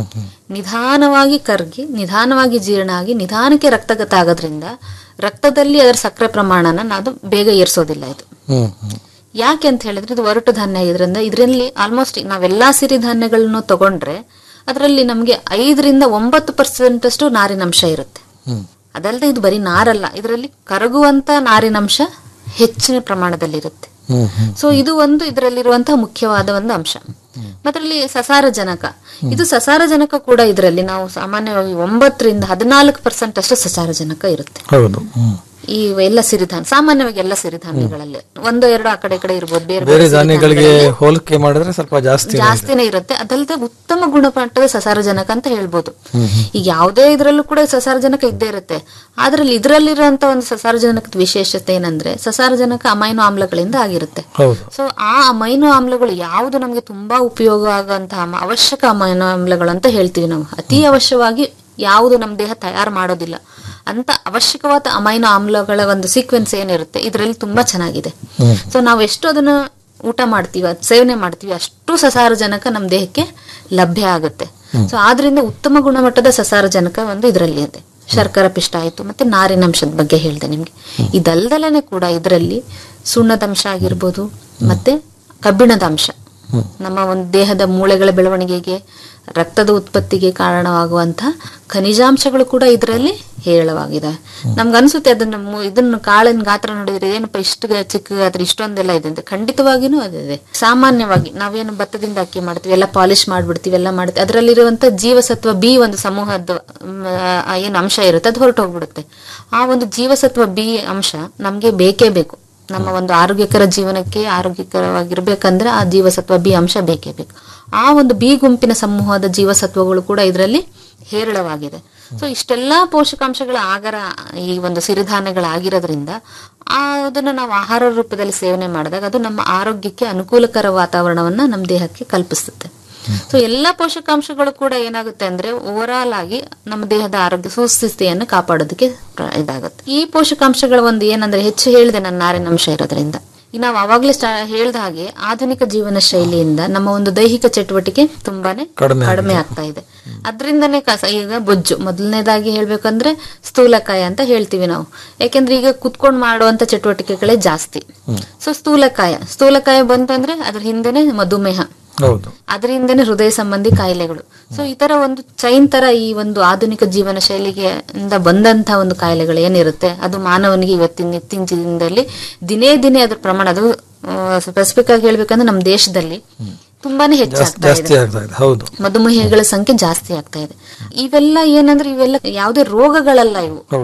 ನಿಧಾನವಾಗಿ ಕರಗಿ ನಿಧಾನವಾಗಿ ಜೀರ್ಣ ಆಗಿ ನಿಧಾನಕ್ಕೆ ರಕ್ತಗತ ಆಗೋದ್ರಿಂದ ರಕ್ತದಲ್ಲಿ ಅದರ ಸಕ್ಕರೆ ಪ್ರಮಾಣನ ನಾವು ಬೇಗ ಏರ್ಸೋದಿಲ್ಲ ಇದು ಯಾಕೆ ಅಂತ ಹೇಳಿದ್ರೆ ಇದು ಒರಟು ಧಾನ್ಯ ಇದರಿಂದ ಇದರಲ್ಲಿ ಆಲ್ಮೋಸ್ಟ್ ನಾವೆಲ್ಲಾ ಸಿರಿಧಾನ್ಯಗಳನ್ನು ತಗೊಂಡ್ರೆ ಅದರಲ್ಲಿ ನಮಗೆ ಐದರಿಂದ ಒಂಬತ್ತು ಪರ್ಸೆಂಟ್ ಅಷ್ಟು ನಾರಿನಂಶ ಇರುತ್ತೆ ಅದಲ್ಲದೆ ಇದು ಬರೀ ನಾರಲ್ಲ ಇದರಲ್ಲಿ ಕರಗುವಂತ ನಾರಿನಂಶ ಹೆಚ್ಚಿನ ಪ್ರಮಾಣದಲ್ಲಿರುತ್ತೆ ಸೊ ಇದು ಒಂದು ಇದರಲ್ಲಿರುವಂತಹ ಮುಖ್ಯವಾದ ಒಂದು ಅಂಶ ಮತ್ತಲ್ಲಿ ಸಸಾರಜನಕ ಇದು ಸಸಾರಜನಕ ಕೂಡ ಇದರಲ್ಲಿ ನಾವು ಸಾಮಾನ್ಯವಾಗಿ ಒಂಬತ್ತರಿಂದ ಹದಿನಾಲ್ಕು ಪರ್ಸೆಂಟ್ ಅಷ್ಟು ಸಸಾರಜನಕ ಇರುತ್ತೆ ಹೌದು ಹ್ಮ್. ಈ ಎಲ್ಲ ಸಿರಿಧಾನ್ಯ ಸಾಮಾನ್ಯವಾಗಿ ಎಲ್ಲ ಸಿರಿಧಾನ್ಯಗಳಲ್ಲಿ ಒಂದು ಎರಡು ಆ ಕಡೆ ಈ ಕಡೆ ಇರ್ಬೋದು ಬೇರೆ ಬೇರೆ ಬೇರೆ ಧಾನ್ಯಗಳಿಗೆ ಸಿರಿಧಾನ್ಯಗಳಲ್ಲಿ ಹೋಲಿಕೆ ಮಾಡಿದ್ರೆ ಸ್ವಲ್ಪ ಜಾಸ್ತಿ ಜಾಸ್ತಿನೇ ಇರುತ್ತೆ ಅದಲ್ಲದೆ ಉತ್ತಮ ಗುಣಮಟ್ಟದ ಸಸಾರಜನಕ ಅಂತ ಹೇಳ್ಬೋದು ಈಗ ಯಾವುದೇ ಇದರಲ್ಲೂ ಕೂಡ ಸಸಾರಜನಕ ಇದ್ದೇ ಇರುತ್ತೆ ಆದ್ರಲ್ಲಿ ಇದರಲ್ಲಿರುವಂತ ಒಂದು ಸಸಾರಜನಕದ ವಿಶೇಷತೆ ಏನಂದ್ರೆ ಸಸಾರಜನಕ ಅಮೈನೋ ಆಮ್ಲಗಳಿಂದ ಆಗಿರುತ್ತೆ ಹೌದು ಸೊ ಆ ಅಮೈನೋ ಆಮ್ಲಗಳು ಯಾವುದು ನಮಗೆ ತುಂಬಾ ಉಪಯೋಗ ಆಗುವಂತಹ ಅಮ- ಅವಶ್ಯಕ ಅಮೈನೋ ಆಮ್ಲಗಳು ಅಂತ ಹೇಳ್ತೀವಿ ನಾವು ಅತಿ ಅವಶ್ಯವಾಗಿ ಯಾವುದು ನಮ್ಮ ದೇಹ ತಯಾರು ಮಾಡೋದಿಲ್ಲ ಅಂತ ಅವಶ್ಯಕವಾದ ಅಮೈನೋ ಆಮ್ಲಗಳ ಒಂದು ಸೀಕ್ವೆನ್ಸ್ ಏನಿರುತ್ತೆ ಇದರಲ್ಲಿ ತುಂಬಾ ಚೆನ್ನಾಗಿದೆ ಸೊ ನಾವು ಎಷ್ಟು ಅದನ್ನ ಊಟ ಮಾಡ್ತೀವಿ ಅದ್ ಸೇವನೆ ಮಾಡ್ತೀವಿ ಅಷ್ಟು ಸಸಾರಜನಕ ನಮ್ಮ ದೇಹಕ್ಕೆ ಲಭ್ಯ ಆಗುತ್ತೆ ಸೊ ಆದ್ರಿಂದ ಉತ್ತಮ ಗುಣಮಟ್ಟದ ಸಸಾರಜನಕ ಒಂದು ಇದರಲ್ಲಿ ಇದೆ ಶರ್ಕರ ಪಿಷ್ಟ ಆಯ್ತು ಮತ್ತೆ ನಾರಿನಂಶದ ಬಗ್ಗೆ ಹೇಳ್ದೆ ನಿಮ್ಗೆ ಇದಲ್ದಲೇ ಕೂಡ ಇದರಲ್ಲಿ ಸುಣ್ಣದಂಶ ಆಗಿರ್ಬೋದು ಮತ್ತೆ ಕಬ್ಬಿಣದ ಅಂಶ ನಮ್ಮ ಒಂದು ದೇಹದ ಮೂಳೆಗಳ ಬೆಳವಣಿಗೆಗೆ ರಕ್ತದ ಉತ್ಪತ್ತಿಗೆ ಕಾರಣವಾಗುವಂತಹ ಖನಿಜಾಂಶಗಳು ಕೂಡ ಇದರಲ್ಲಿ ಹೇರಳವಾಗಿದೆ ನಮ್ಗೆ ಅನ್ಸುತ್ತೆ ಅದನ್ನ ಮು- ಇದನ್ನು ಕಾಳಿನ ಗಾತ್ರ ನೋಡಿದ್ರೆ ಏನಪ್ಪ ಇಷ್ಟು ಗ- ಚಿಕ್ಕ ಗಾತ್ರ ಇಷ್ಟೊಂದೆಲ್ಲ ಇದೆ ಅಂತ ಖಂಡಿತವಾಗಿನೂ ಅದಿದೆ ಸಾಮಾನ್ಯವಾಗಿ ನಾವೇನು ಭತ್ತದಿಂದ ಅಕ್ಕಿ ಮಾಡ್ತೀವಿ ಎಲ್ಲ ಪಾಲಿಶ್ ಮಾಡ್ಬಿಡ್ತೀವಿ ಎಲ್ಲ ಮಾಡ್ತೀವಿ ಅದರಲ್ಲಿರುವಂತ ಜೀವಸತ್ವ ಬಿ ಒಂದು ಸಮೂಹದ ಮ್, ಆ ಏನು ಅಂಶ ಇರುತ್ತೆ ಅದು ಹೊರಟು ಹೋಗ್ಬಿಡುತ್ತೆ ಆ ಒಂದು ಜೀವಸತ್ವ ಬಿ ಅಂಶ ನಮ್ಗೆ ಬೇಕೇ ಬೇಕು ನಮ್ಮ ಒಂದು ಆರೋಗ್ಯಕರ ಜೀವನಕ್ಕೆ ಆರೋಗ್ಯಕರವಾಗಿರ್ಬೇಕಂದ್ರೆ ಆ ಜೀವಸತ್ವ ಬಿ ಅಂಶ ಬೇಕೇ ಬೇಕು ಆ ಒಂದು ಬಿ ಗುಂಪಿನ ಸಮೂಹದ ಜೀವಸತ್ವಗಳು ಕೂಡ ಇದರಲ್ಲಿ ಹೇರಳವಾಗಿದೆ ಸೊ ಇಷ್ಟೆಲ್ಲಾ ಪೋಷಕಾಂಶಗಳ ಆಗರ ಈ ಒಂದು ಸಿರಿಧಾನ್ಯಗಳಾಗಿರೋದ್ರಿಂದ ಆ ಅದನ್ನ ನಾವು ಆಹಾರ ರೂಪದಲ್ಲಿ ಸೇವನೆ ಮಾಡಿದಾಗ ಅದು ನಮ್ಮ ಆರೋಗ್ಯಕ್ಕೆ ಅನುಕೂಲಕರ ವಾತಾವರಣವನ್ನ ನಮ್ಮ ದೇಹಕ್ಕೆ ಕಲ್ಪಿಸುತ್ತೆ ಸೊ ಎಲ್ಲಾ ಪೋಷಕಾಂಶಗಳು ಕೂಡ ಏನಾಗುತ್ತೆ ಅಂದ್ರೆ ಓವರ್ ಆಲ್ ಆಗಿ ನಮ್ಮ ದೇಹದ ಆರೋಗ್ಯ ಸುಸ್ಥಿತಿಯನ್ನು ಕಾಪಾಡೋದಕ್ಕೆ ಪ್ರ- ಇದಾಗುತ್ತೆ ಈ ಪೋಷಕಾಂಶಗಳ ಒಂದು ಏನಂದ್ರೆ ಹೆಚ್ಚು ಹೇಳಿದೆ ನನ್ನ ನಾರಿನಂಶ ಇರೋದ್ರಿಂದ ಈಗ ನಾವು ಅವಾಗ್ಲೇ ಸ್ಟಾ ಹೇಳ್ದ ಹಾಗೆ ಆಧುನಿಕ ಜೀವನ ಶೈಲಿಯಿಂದ ನಮ್ಮ ಒಂದು ದೈಹಿಕ ಚಟುವಟಿಕೆ ತುಂಬಾನೇ ಕಡಿಮೆ ಕಡಿಮೆ ಆಗ್ತಾ ಇದೆ ಅದರಿಂದನೇ ಕಸ ಈಗ ಬೊಜ್ಜು ಮೊದಲನೇದಾಗಿ ಹೇಳ್ಬೇಕಂದ್ರೆ ಸ್ಥೂಲಕಾಯ ಅಂತ ಹೇಳ್ತೀವಿ ನಾವು ಯಾಕೆಂದ್ರೆ ಈಗ ಕುತ್ಕೊಂಡು ಮಾಡುವಂತ ಚಟುವಟಿಕೆಗಳೇ ಜಾಸ್ತಿ ಸೊ ಸ್ಥೂಲಕಾಯ ಸ್ಥೂಲಕಾಯ ಬಂತಂದ್ರೆ ಅದ್ರ ಹಿಂದೆನೆ ಮಧುಮೇಹ ಹೌದು ಅದರಿಂದನೇ ಹೃದಯ ಸಂಬಂಧಿ ಕಾಯಿಲೆಗಳು ಸೊ ಈ ತರ ಒಂದು ಚೈನ್ ತರ ಈ ಒಂದು ಆಧುನಿಕ ಜೀವನ ಶೈಲಿಗೆ ಇಂದ ಬಂದಂತ ಒಂದು ಕಾಯಿಲೆಗಳು ಏನಿರುತ್ತೆ ಅದು ಮಾನವನಿಗೆ ಇವತ್ತಿನ ಇತ್ತೀಚಿನ ದಿನದಲ್ಲಿ ದಿನೇ ದಿನೇ ಅದ್ರ ಪ್ರಮಾಣ ಅದು ಸ್ಪೆಸಿಫಿಕ್ ಆಗಿ ಹೇಳ್ಬೇಕಂದ್ರೆ ನಮ್ಮ ದೇಶದಲ್ಲಿ ತುಂಬಾನೇ ಜಾಸ್ತಿ ಹೆಚ್ಚಾಗ್ತಾ ಜಾಸ್ತಿ ಇದೆ ಆಗ್ತಾ ಇದೆ ಹೌದು ಮಧುಮೇಹಗಳ ಸಂಖ್ಯೆ ಜಾಸ್ತಿ ಆಗ್ತಾ ಇದೆ ಇವೆಲ್ಲ ಏನಂದ್ರೆ ಇವೆಲ್ಲ ಯಾವುದೇ ರೋಗಗಳಲ್ಲ ಇವು ಹೌದು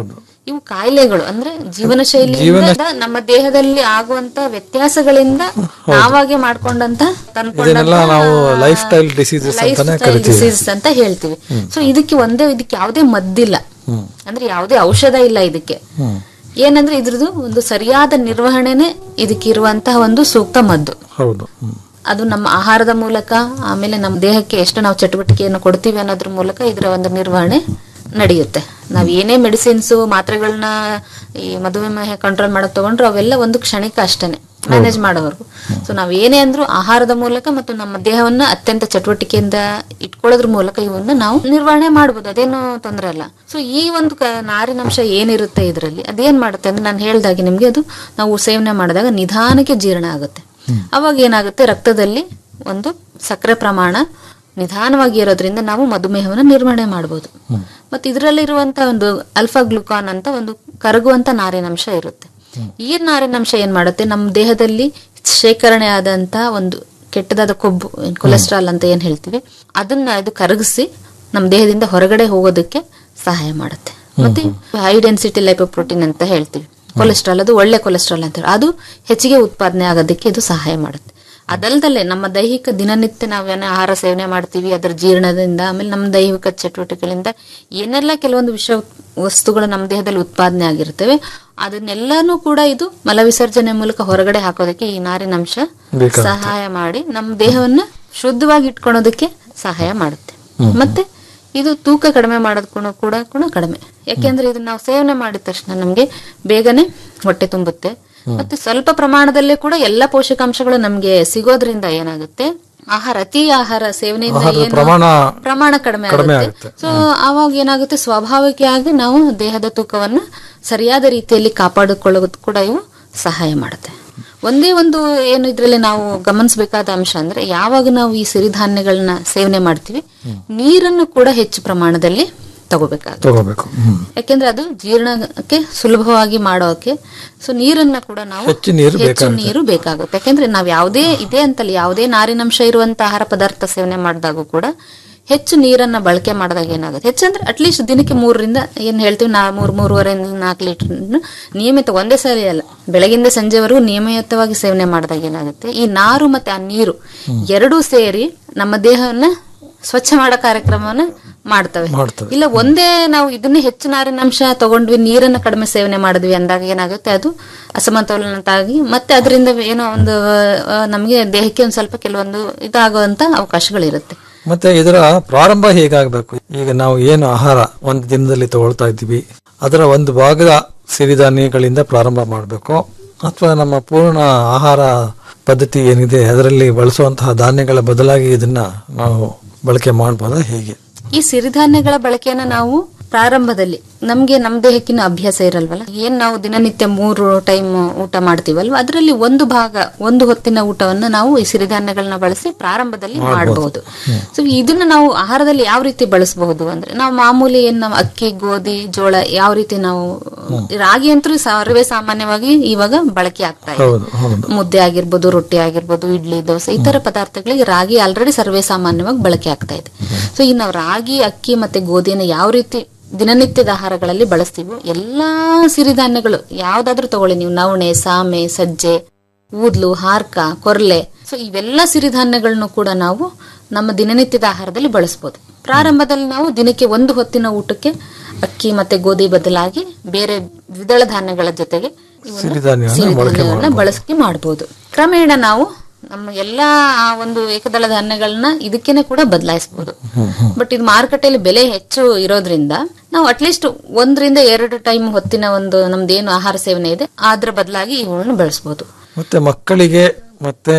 ಇವು ಕಾಯಿಲೆಗಳು ಅಂದ್ರೆ ಜೀವನ ಶೈಲಿಯಿಂದ ನಮ್ಮ ದೇಹದಲ್ಲಿ ಆಗುವಂತ ವ್ಯತ್ಯಾಸಗಳಿಂದ ನಾವಾಗೆ ಮಾಡ್ಕೊಂಡಂತ ಇದನ್ನೆಲ್ಲ ನಾವು ಲೈಫ್ ಸ್ಟೈಲ್ ಡಿಸೀಸಸ್ ಅಂತಾನೆ ಕರಿತೀವಿ ಡಿಸೀಸ್ ಅಂತ ಹೇಳ್ತೀವಿ ಸೊ ಇದಕ್ಕೆ ಒಂದೇ ಇದಕ್ಕೆ ಯಾವುದೇ ಮದ್ದಿಲ್ಲ ಅಂದ್ರೆ ಯಾವುದೇ ಔಷಧ ಇಲ್ಲ ಇದಕ್ಕೆ ಏನಂದ್ರೆ ಇದ್ರದ್ದು ಒಂದು ಸರಿಯಾದ ನಿರ್ವಹಣೆನೆ ಇದಕ್ಕಿರುವಂತಹ ಒಂದು ಸೂಕ್ತ ಮದ್ದು ಹೌದು ಹ್ಮ್. ಅದು ನಮ್ಮ ಆಹಾರದ ಮೂಲಕ ಆಮೇಲೆ ನಮ್ಮ ದೇಹಕ್ಕೆ ಎಷ್ಟು ನಾವು ಚಟುವಟಿಕೆಯನ್ನು ಕೊಡ್ತೀವಿ ಅನ್ನೋದ್ರ ಮೂಲಕ ಇದರ ಒಂದು ನಿರ್ವಹಣೆ ನಡೆಯುತ್ತೆ ನಾವು ಏನೇ ಮೆಡಿಸಿನ್ಸ್ ಮಾತ್ರೆಗಳನ್ನ ಈ ಮಧುಮೇಹ ಕಂಟ್ರೋಲ್ ಮಾಡಕ್ ತಗೊಂಡ್ರು ಅವೆಲ್ಲ ಒಂದು ಕ್ಷಣಿಕ ಅಷ್ಟೇನೆ ಮ್ಯಾನೇಜ್ ಮಾಡೋವರೆಗೂ ಸೊ ನಾವ್ ಏನೇ ಅಂದ್ರೂ ಆಹಾರದ ಮೂಲಕ ಮತ್ತು ನಮ್ಮ ದೇಹವನ್ನ ಅತ್ಯಂತ ಚಟುವಟಿಕೆಯಿಂದ ಇಟ್ಕೊಳ್ಳೋದ್ರ ಮೂಲಕ ಇವನ್ನ ನಾವು ನಿರ್ವಹಣೆ ಮಾಡ್ಬೋದು ಅದೇನು ತೊಂದರೆ ಅಲ್ಲ ಸೊ ಈ ಒಂದು ಕ- ನಾರಿನಂಶ ಏನಿರುತ್ತೆ ಇದರಲ್ಲಿ ಅದೇನ್ ಮಾಡುತ್ತೆ ಅಂದ್ರೆ ನಾನು ಹೇಳ್ದಾಗೆ ನಿಮ್ಗೆ ಅದು ನಾವು ಸೇವನೆ ಮಾಡಿದಾಗ ನಿಧಾನಕ್ಕೆ ಜೀರ್ಣ ಆಗುತ್ತೆ ಅವಾಗ ಏನಾಗುತ್ತೆ ರಕ್ತದಲ್ಲಿ ಒಂದು ಸಕ್ಕರೆ ಪ್ರಮಾಣ ನಿಧಾನವಾಗಿ ಇರೋದ್ರಿಂದ ನಾವು ಮಧುಮೇಹವನ್ನು ನಿರ್ವಹಣೆ ಮಾಡಬಹುದು ಮತ್ತೆ ಇದರಲ್ಲಿರುವಂತ ಒಂದು ಅಲ್ಫಾ ಗ್ಲುಕಾನ್ ಅಂತ ಒಂದು ಕರಗುವಂತ ನಾರಿನಂಶ ಇರುತ್ತೆ ಈ ನಾರಿನಂಶ ಏನ್ ಮಾಡುತ್ತೆ ನಮ್ಮ ದೇಹದಲ್ಲಿ ಶೇಖರಣೆ ಆದಂತ ಒಂದು ಕೆಟ್ಟದಾದ ಕೊಬ್ಬು ಕೊಲೆಸ್ಟ್ರಾಲ್ ಅಂತ ಏನ್ ಹೇಳ್ತೀವಿ ಅದನ್ನ ಇದು ಕರಗಿಸಿ ನಮ್ಮ ದೇಹದಿಂದ ಹೊರಗಡೆ ಹೋಗೋದಕ್ಕೆ ಸಹಾಯ ಮಾಡುತ್ತೆ ಮತ್ತೆ ಹೈ ಡೆನ್ಸಿಟಿ ಲೈಪೋಪ್ರೋಟೀನ್ ಅಂತ ಹೇಳ್ತೀವಿ ಕೊಲೆಸ್ಟ್ರಾಲ್ ಅದು ಒಳ್ಳೆ ಕೊಲೆಸ್ಟ್ರಾಲ್ ಅಂತ ಹೇಳಿ ಅದು ಹೆಚ್ಚಿಗೆ ಉತ್ಪಾದನೆ ಆಗೋದಕ್ಕೆ ಇದು ಸಹಾಯ ಮಾಡುತ್ತೆ ಅದಲ್ದಲ್ಲೇ ನಮ್ಮ ದೈಹಿಕ ದಿನನಿತ್ಯ ನಾವೇನೋ ಆಹಾರ ಸೇವನೆ ಮಾಡ್ತೀವಿ ಅದರ ಜೀರ್ಣದಿಂದ ಆಮೇಲೆ ನಮ್ಮ ದೈಹಿಕ ಚಟುವಟಿಕೆಗಳಿಂದ ಏನೆಲ್ಲ ಕೆಲವೊಂದು ವಿಷ ವಸ್ತುಗಳು ನಮ್ಮ ದೇಹದಲ್ಲಿ ಉತ್ಪಾದನೆ ಆಗಿರ್ತವೆ ಅದನ್ನೆಲ್ಲಾನು ಕೂಡ ಇದು ಮಲವಿಸರ್ಜನೆ ಮೂಲಕ ಹೊರಗಡೆ ಹಾಕೋದಕ್ಕೆ ಈ ನಾರಿನಂಶ ಬೇಕಾಗುತ್ತೆ. ಸಹಾಯ ಮಾಡಿ ನಮ್ಮ ದೇಹವನ್ನ ಶುದ್ಧವಾಗಿ ಇಟ್ಕೊಳೋದಕ್ಕೆ ಸಹಾಯ ಮಾಡುತ್ತೆ ಮತ್ತೆ ಇದು ತೂಕ ಕಡಿಮೆ ಮಾಡೋದಕ್ಕೂ ಕೂಡ ಕೂಡ ಕಡಿಮೆ ಯಾಕೆಂದ್ರೆ ಇದನ್ನ ನಾವು ಸೇವನೆ ಮಾಡಿದ ತಕ್ಷಣ ನಮ್ಗೆ ಬೇಗನೆ ಹೊಟ್ಟೆ ತುಂಬುತ್ತೆ ಮತ್ತೆ ಸ್ವಲ್ಪ ಪ್ರಮಾಣದಲ್ಲೇ ಕೂಡ ಎಲ್ಲ ಪೋಷಕಾಂಶಗಳು ನಮ್ಗೆ ಸಿಗೋದ್ರಿಂದ ಏನಾಗುತ್ತೆ ಆಹಾರ ಅತಿ ಆಹಾರ ಸೇವನೆಯಿಂದ ಆಹಾರದ ಏನು ಪ್ರಮಾಣ ಪ್ರಮಾಣ ಕಡಿಮೆ ಕಡಿಮೆ ಆಗುತ್ತೆ ಸೊ ಅವಾಗ ಏನಾಗುತ್ತೆ ಸ್ವಾಭಾವಿಕವಾಗಿ ನಾವು ದೇಹದ ತೂಕವನ್ನ ಸರಿಯಾದ ರೀತಿಯಲ್ಲಿ ಕಾಪಾಡಿಕೊಳ್ಳೋದು ಕೂಡ ಇವು ಸಹಾಯ ಮಾಡುತ್ತೆ ಒಂದೇ ಒಂದು ಏನು ಇದ್ರಲ್ಲಿ ನಾವು ಗಮನಿಸಬೇಕಾದ ಅಂಶ ಅಂದ್ರೆ ಯಾವಾಗ ನಾವು ಈ ಸಿರಿಧಾನ್ಯಗಳನ್ನ ಸೇವನೆ ಮಾಡ್ತೀವಿ ನೀರನ್ನು ಕೂಡ ಹೆಚ್ಚು ಪ್ರಮಾಣದಲ್ಲಿ ತಗೋಬೇಕಾಗುತ್ತೆ ತಗೋಬೇಕು ಹ್ಮ್. ಯಾಕೆಂದ್ರೆ ಅದು ಜೀರ್ಣಕ್ಕೆ ಸುಲಭವಾಗಿ ಮಾಡೋಕೆ ಸೊ ನೀರನ್ನ ಕೂಡ ನಾವು ಹೆಚ್ಚು ನೀರು ಹೆಚ್ಚು ಬೇಕಾಗುತ್ತೆ. ನೀರು ಬೇಕಾಗುತ್ತೆ ಯಾಕೆಂದ್ರೆ ನಾವ್ ಯಾವುದೇ ಇದೆ ಅಂತಲ್ಲ ಯಾವುದೇ ನಾರಿನಂಶ ಇರುವಂತ ಆಹಾರ ಪದಾರ್ಥ ಸೇವನೆ ಮಾಡಿದಾಗೂ ಕೂಡ ಹೆಚ್ಚು ನೀರನ್ನ ಬಳಕೆ ಮಾಡಿದಾಗ ಏನಾಗುತ್ತೆ ಹೆಚ್ಚಂದ್ರೆ ಅಟ್ಲೀಸ್ಟ್ ದಿನಕ್ಕೆ ಮೂರರಿಂದ ಏನ್ ಹೇಳ್ತೀವಿ ನಾ ಮೂರ್ ಮೂರುವರೆ ನಾಲ್ಕು ಲೀಟರ್ ನಿಯಮಿತ ಒಂದೇ ಸಲ ಅಲ್ಲ ಬೆಳಗಿಂದ ಸಂಜೆವರೆಗೂ ನಿಯಮಿತವಾಗಿ ಸೇವನೆ ಮಾಡಿದಾಗ ಏನಾಗುತ್ತೆ ಈ ನಾರು ಮತ್ತೆ ಆ ನೀರು ಎರಡೂ ಸೇರಿ ನಮ್ಮ ದೇಹವನ್ನ ಸ್ವಚ್ಛ ಮಾಡೋ ಕಾರ್ಯಕ್ರಮವನ್ನ ಮಾಡ್ತವೆ ಮಾಡ್ತವೆ. ಇಲ್ಲ ಒಂದೇ ನಾವು ಇದನ್ನೇ ಹೆಚ್ಚು ನಾರಿನಂಶ ತಗೊಂಡ್ವಿ ನೀರನ್ನ ಕಡಿಮೆ ಸೇವನೆ ಮಾಡಿದ್ವಿ ಅಂದಾಗ ಏನಾಗುತ್ತೆ ಅದು ಅಸಮತೋಲನತಾಗಿ ಮತ್ತೆ ಅದರಿಂದ ಏನೋ ಒಂದು ಆ, ನಮಗೆ ದೇಹಕ್ಕೆ ಒಂದ್ ಸ್ವಲ್ಪ ಕೆಲವೊಂದು ಇದಾಗುವಂತ ಅವಕಾಶಗಳಿರುತ್ತೆ ಮತ್ತೆ ಇದರ ಪ್ರಾರಂಭ ಹೇಗಾಗಬೇಕು ಈಗ ನಾವು ಏನು ಆಹಾರ ಒಂದು ದಿನದಲ್ಲಿ ತಗೊಳ್ತಾ ಇದ್ದೀವಿ ಅದರ ಒಂದು ಭಾಗದ ಸಿರಿಧಾನ್ಯಗಳಿಂದ ಪ್ರಾರಂಭ ಮಾಡಬೇಕು ಅಥವಾ ನಮ್ಮ ಪೂರ್ಣ ಆಹಾರ ಪದ್ಧತಿ ಏನಿದೆ ಅದರಲ್ಲಿ ಬಳಸುವಂತಹ ಧಾನ್ಯಗಳ ಬದಲಾಗಿ ಇದನ್ನ ನಾವು ಬಳಕೆ ಮಾಡಬಹುದಾ ಹೇಗೆ ಈ ಸಿರಿಧಾನ್ಯಗಳ ಬಳಕೆಯನ್ನ ನಾವು ಪ್ರಾರಂಭದಲ್ಲಿ ನಮ್ಗೆ ನಮ್ ದೇಹಕ್ಕಿನ್ನ ಅಭ್ಯಾಸ ಇರಲ್ವಲ್ಲ ಏನ್ ನಾವು ದಿನನಿತ್ಯ ಮೂರು ಟೈಮ್ ಊಟ ಮಾಡ್ತೀವಲ್ವ ಅದರಲ್ಲಿ ಒಂದು ಭಾಗ ಒಂದು ಹೊತ್ತಿನ ಊಟವನ್ನ ನಾವು ಈ ಸಿರಿಧಾನ್ಯಗಳನ್ನ ಬಳಸಿ ಪ್ರಾರಂಭದಲ್ಲಿ ಮಾಡಬಹುದು ಸೊ ಇದನ್ನ ನಾವು ಆಹಾರದಲ್ಲಿ ಯಾವ ರೀತಿ ಬಳಸಬಹುದು ಅಂದ್ರೆ ನಾವು ಮಾಮೂಲಿ ಏನ್ ನಾವು ಅಕ್ಕಿ ಗೋಧಿ ಜೋಳ ಯಾವ ರೀತಿ ನಾವು ರಾಗಿ ಅಂತೂ ಸರ್ವೇ ಸಾಮಾನ್ಯವಾಗಿ ಇವಾಗ ಬಳಕೆ ಆಗ್ತಾ ಇದೆ ಹೌದು ಹೌದು ಮುದ್ದೆ ಆಗಿರ್ಬೋದು ರೊಟ್ಟಿ ಆಗಿರ್ಬೋದು ಇಡ್ಲಿ ದೋಸೆ ಈ ತರ ಪದಾರ್ಥಗಳಿಗೆ ರಾಗಿ ಆಲ್ರೆಡಿ ಸರ್ವೇ ಸಾಮಾನ್ಯವಾಗಿ ಬಳಕೆ ಆಗ್ತಾ ಇದೆ ಸೊ ಇನ್ನು ನಾವು ರಾಗಿ ಅಕ್ಕಿ ಮತ್ತೆ ಗೋಧಿಯನ್ನು ಯಾವ ರೀತಿ ದಿನನಿತ್ಯದ ಆಹಾರಗಳಲ್ಲಿ ಬಳಸ್ತೀವೋ ಎಲ್ಲಾ ಸಿರಿಧಾನ್ಯಗಳು ಯಾವ್ದಾದ್ರೂ ತಗೊಳ್ಳಿ ನೀವು ನವಣೆ ಸಾಮೆ ಸಜ್ಜೆ ಊದ್ಲು ಹಾರ್ಕ ಕೊರ್ಲೆ ಸೊ ಇವೆಲ್ಲ ಸಿರಿಧಾನ್ಯಗಳನ್ನು ಕೂಡ ನಾವು ನಮ್ಮ ದಿನನಿತ್ಯದ ಆಹಾರದಲ್ಲಿ ಬಳಸಬಹುದು ಪ್ರಾರಂಭದಲ್ಲಿ ನಾವು ದಿನಕ್ಕೆ ಒಂದು ಹೊತ್ತಿನ ಊಟಕ್ಕೆ ಅಕ್ಕಿ ಮತ್ತೆ ಗೋಧಿ ಬದಲಾಗಿ ಬೇರೆ ದ್ವಿದಳ ಧಾನ್ಯಗಳ ಜೊತೆಗೆ ಇವನ್ನ ಸಿರಿಧಾನ್ಯಗಳನ್ನ ಬಳಕೆ ಸಿರಿಧಾನ್ಯಗಳನ್ನ ಬಳಕೆ ಮಾಡಬಹುದು ಕ್ರಮೇಣ ನಾವು ನಮ್ಮ ಎಲ್ಲಾ ಆ ಒಂದು ಏಕದಳ ಧಾನ್ಯಗಳನ್ನ ಇದಕ್ಕೇನೆ ಕೂಡ ಬದಲಾಯಿಸಬಹುದು ಬಟ್ ಇದು ಮಾರುಕಟ್ಟೆಯಲ್ಲಿ ಬೆಲೆ ಹೆಚ್ಚು ಇರೋದ್ರಿಂದ ನಾವು ಅಟ್ಲೀಸ್ಟ್ ಒಂದರಿಂದ ಎರಡು ಟೈಮ್ ಹೊತ್ತಿನ ಒಂದು ನಮ್ದೇನು ಆಹಾರ ಸೇವನೆ ಇದೆ ಅದ್ರ ಬದಲಾಗಿ ಇವುಗಳನ್ನು ಬಳಸಬಹುದು ಮತ್ತೆ ಮಕ್ಕಳಿಗೆ ಮತ್ತೆ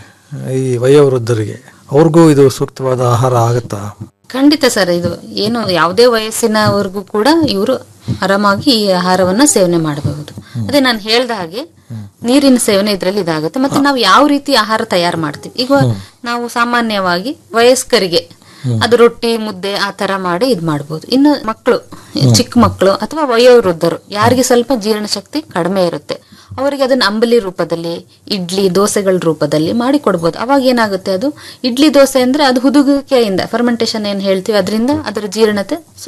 ಈ ವಯೋವೃದ್ಧರಿಗೆ ಅವ್ರಿಗೂ ಇದು ಸೂಕ್ತವಾದ ಆಹಾರ ಆಗುತ್ತಾ ಖಂಡಿತ ಸರ್ ಇದು ಏನು ಯಾವುದೇ ವಯಸ್ಸಿನವರೆಗೂ ಕೂಡ ಇವರು ಆರಾಮಾಗಿ ಈ ಆಹಾರವನ್ನ ಸೇವನೆ ಮಾಡಬಹುದು ಅದೇ ನಾನು ಹೇಳ್ದ ಹಾಗೆ ನೀರಿನ ಸೇವನೆ ಇದರಲ್ಲಿ ಇದಾಗುತ್ತೆ ಮತ್ತೆ ನಾವು ಯಾವ ರೀತಿ ಆಹಾರ ತಯಾರು ಮಾಡ್ತೀವಿ ಈಗ ನಾವು ಸಾಮಾನ್ಯವಾಗಿ ವಯಸ್ಕರಿಗೆ ಅದು ರೊಟ್ಟಿ ಮುದ್ದೆ ಆ ತರ ಮಾಡಿ ಇದ್ ಮಾಡ್ಬೋದು ಇನ್ನು ಮಕ್ಕಳು ಚಿಕ್ಕ ಮಕ್ಕಳು ಅಥವಾ ವಯೋವೃದ್ಧರು ಯಾರಿಗೆ ಸ್ವಲ್ಪ ಜೀರ್ಣಶಕ್ತಿ ಕಡಿಮೆ ಇರುತ್ತೆ ಅವರಿಗೆ ಅದನ್ನ ಅಂಬಲಿ ರೂಪದಲ್ಲಿ ಇಡ್ಲಿ ದೋಸೆಗಳ ರೂಪದಲ್ಲಿ ಮಾಡಿ ಕೊಡ್ಬೋದು ಅವಾಗ ಏನಾಗುತ್ತೆ ಅದು ಇಡ್ಲಿ ದೋಸೆ ಅಂದ್ರೆ ಅದು ಹುದುಗುವಿಕೆಯಿಂದ ಫರ್ಮೆಂಟೇಶನ್ ಏನ್ ಹೇಳ್ತೀವಿ ಅದರಿಂದ ಅದರ ಜೀರ್ಣತೆ ಸ್ವಲ್ಪ